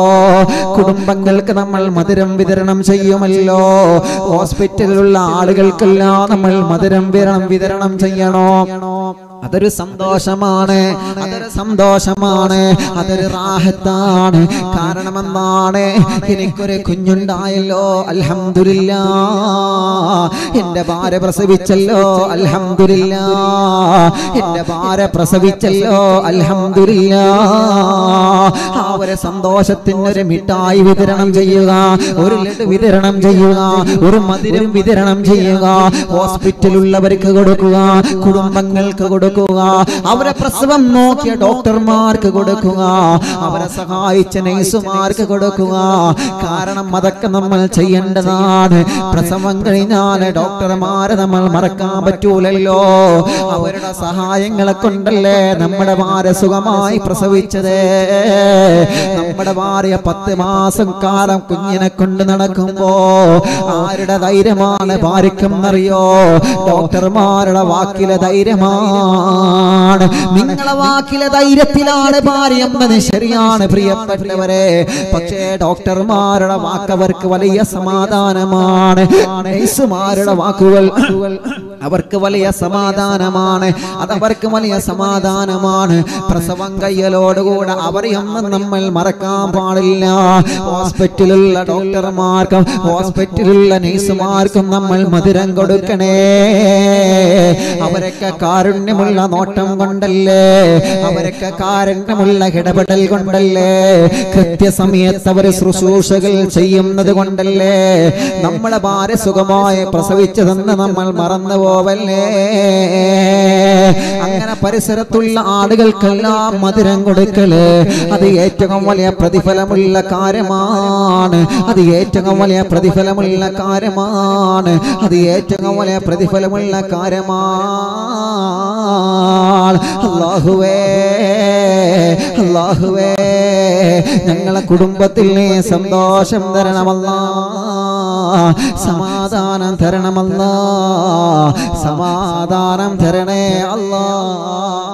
കുടുംബങ്ങൾക്ക് നമ്മൾ മധുരം വിതരണം ചെയ്യുമല്ലോ ഹോസ്പിറ്റലിലുള്ള ആളുകൾക്കെല്ലാം നമ്മൾ മധുരം വിതരണം വിതരണം ചെയ്യണോ അതൊരു സന്തോഷമാണ് അതൊരു സന്തോഷമാണ് അതൊരു റാഹത്താണ് കാരണം എന്താണ് എനിക്കൊരു കുഞ്ഞുണ്ടായല്ലോ അൽഹംദുലില്ല എന്റെ ഭാര്യ പ്രസവിച്ചല്ലോ അൽഹംദുലില്ല എന്റെ ഭാര്യ പ്രസവിച്ചല്ലോ അൽഹംദുലില്ല ആ ഒരു സന്തോഷത്തിനൊരു മിഠായി വിതരണം ചെയ്യുക ഒരു ലഡു വിതരണം ചെയ്യുക ഒരു മധുരം വിതരണം ചെയ്യുക ഹോസ്പിറ്റലുള്ളവർക്ക് കൊടുക്കുക കുടുംബങ്ങൾക്ക് കൊടുക്കുക അവരെ പ്രസവം നോക്കിയ ഡോക്ടർമാർക്ക് കൊടുക്കുക അവരെ സഹായിച്ച നഴ്സുമാർക്ക് കൊടുക്കുക കാരണം അതൊക്കെ നമ്മൾ ചെയ്യേണ്ടതാണ് പ്രസവം കഴിഞ്ഞാൽ ഡോക്ടർമാരെ നമ്മൾ മറക്കാൻ പറ്റൂലല്ലോ അവരുടെ സഹായങ്ങളെ കൊണ്ടല്ലേ നമ്മുടെ ഭാര്യ സുഖമായി പ്രസവിച്ചത് നമ്മുടെ ഭാര്യ പത്ത് മാസം കാലം കുഞ്ഞിനെ കൊണ്ട് നടക്കുമ്പോ ആരുടെ ധൈര്യമാണ് ഭാര്യക്കെന്നറിയോ ഡോക്ടർമാരുടെ വാക്കിലെ ധൈര്യമാണ് നിങ്ങളെ വാക്കിലെ ധൈര്യത്തിലാണ് ഭാര്യ എന്നത് ശരിയാണ് പ്രിയപ്പെട്ടവരെ പക്ഷേ ഡോക്ടർമാരുടെ വാക്കവർക്ക് വലിയ സമാധാനമാണ് നഴ്സുമാരുടെ വാക്കുകൾ അവർക്ക് വലിയ സമാധാനമാണ് അതവർക്ക് വലിയ സമാധാനമാണ് പ്രസവം കയ്യലോടുകൂടെ അവരെയൊന്നും നമ്മൾ മറക്കാൻ പാടില്ല ഹോസ്പിറ്റലിലുള്ള ഡോക്ടർമാർക്കും ഹോസ്പിറ്റലിലുള്ള നഴ്സുമാർക്കും നമ്മൾ മധുരം കൊടുക്കണേ അവരൊക്കെ കാരുണ്യമുള്ള നോട്ടം കൊണ്ടല്ലേ അവരൊക്കെ കാരുണ്യമുള്ള ഇടപെടൽ കൊണ്ടല്ലേ കൃത്യസമയത്ത് അവർ ശുശ്രൂഷകൾ ചെയ്യുന്നത് കൊണ്ടല്ലേ നമ്മളെ ഭാര്യ സുഖമായി പ്രസവിച്ചതെന്ന് നമ്മൾ മറന്നു പോവല്ലേ അങ്ങനെ പരിസരത്തുള്ള ആളുകൾക്കെല്ലാം മധുരം കൊടുക്കല് അത് ഏറ്റവും വലിയ പ്രതിഫലമുള്ള കാര്യമാണ് അത് ഏറ്റവും വലിയ പ്രതിഫലമുള്ള കാര്യമാണ് അത് ഏറ്റവും വലിയ പ്രതിഫലമുള്ള കാര്യമാണ് അള്ളാഹുവേ അള്ളാഹുവേ ഞങ്ങളെ കുടുംബത്തിൽ നീ സന്തോഷം തരണമല്ല സമാധാനം തരണമല്ല സമാധാനം തരണേ അല്ലാ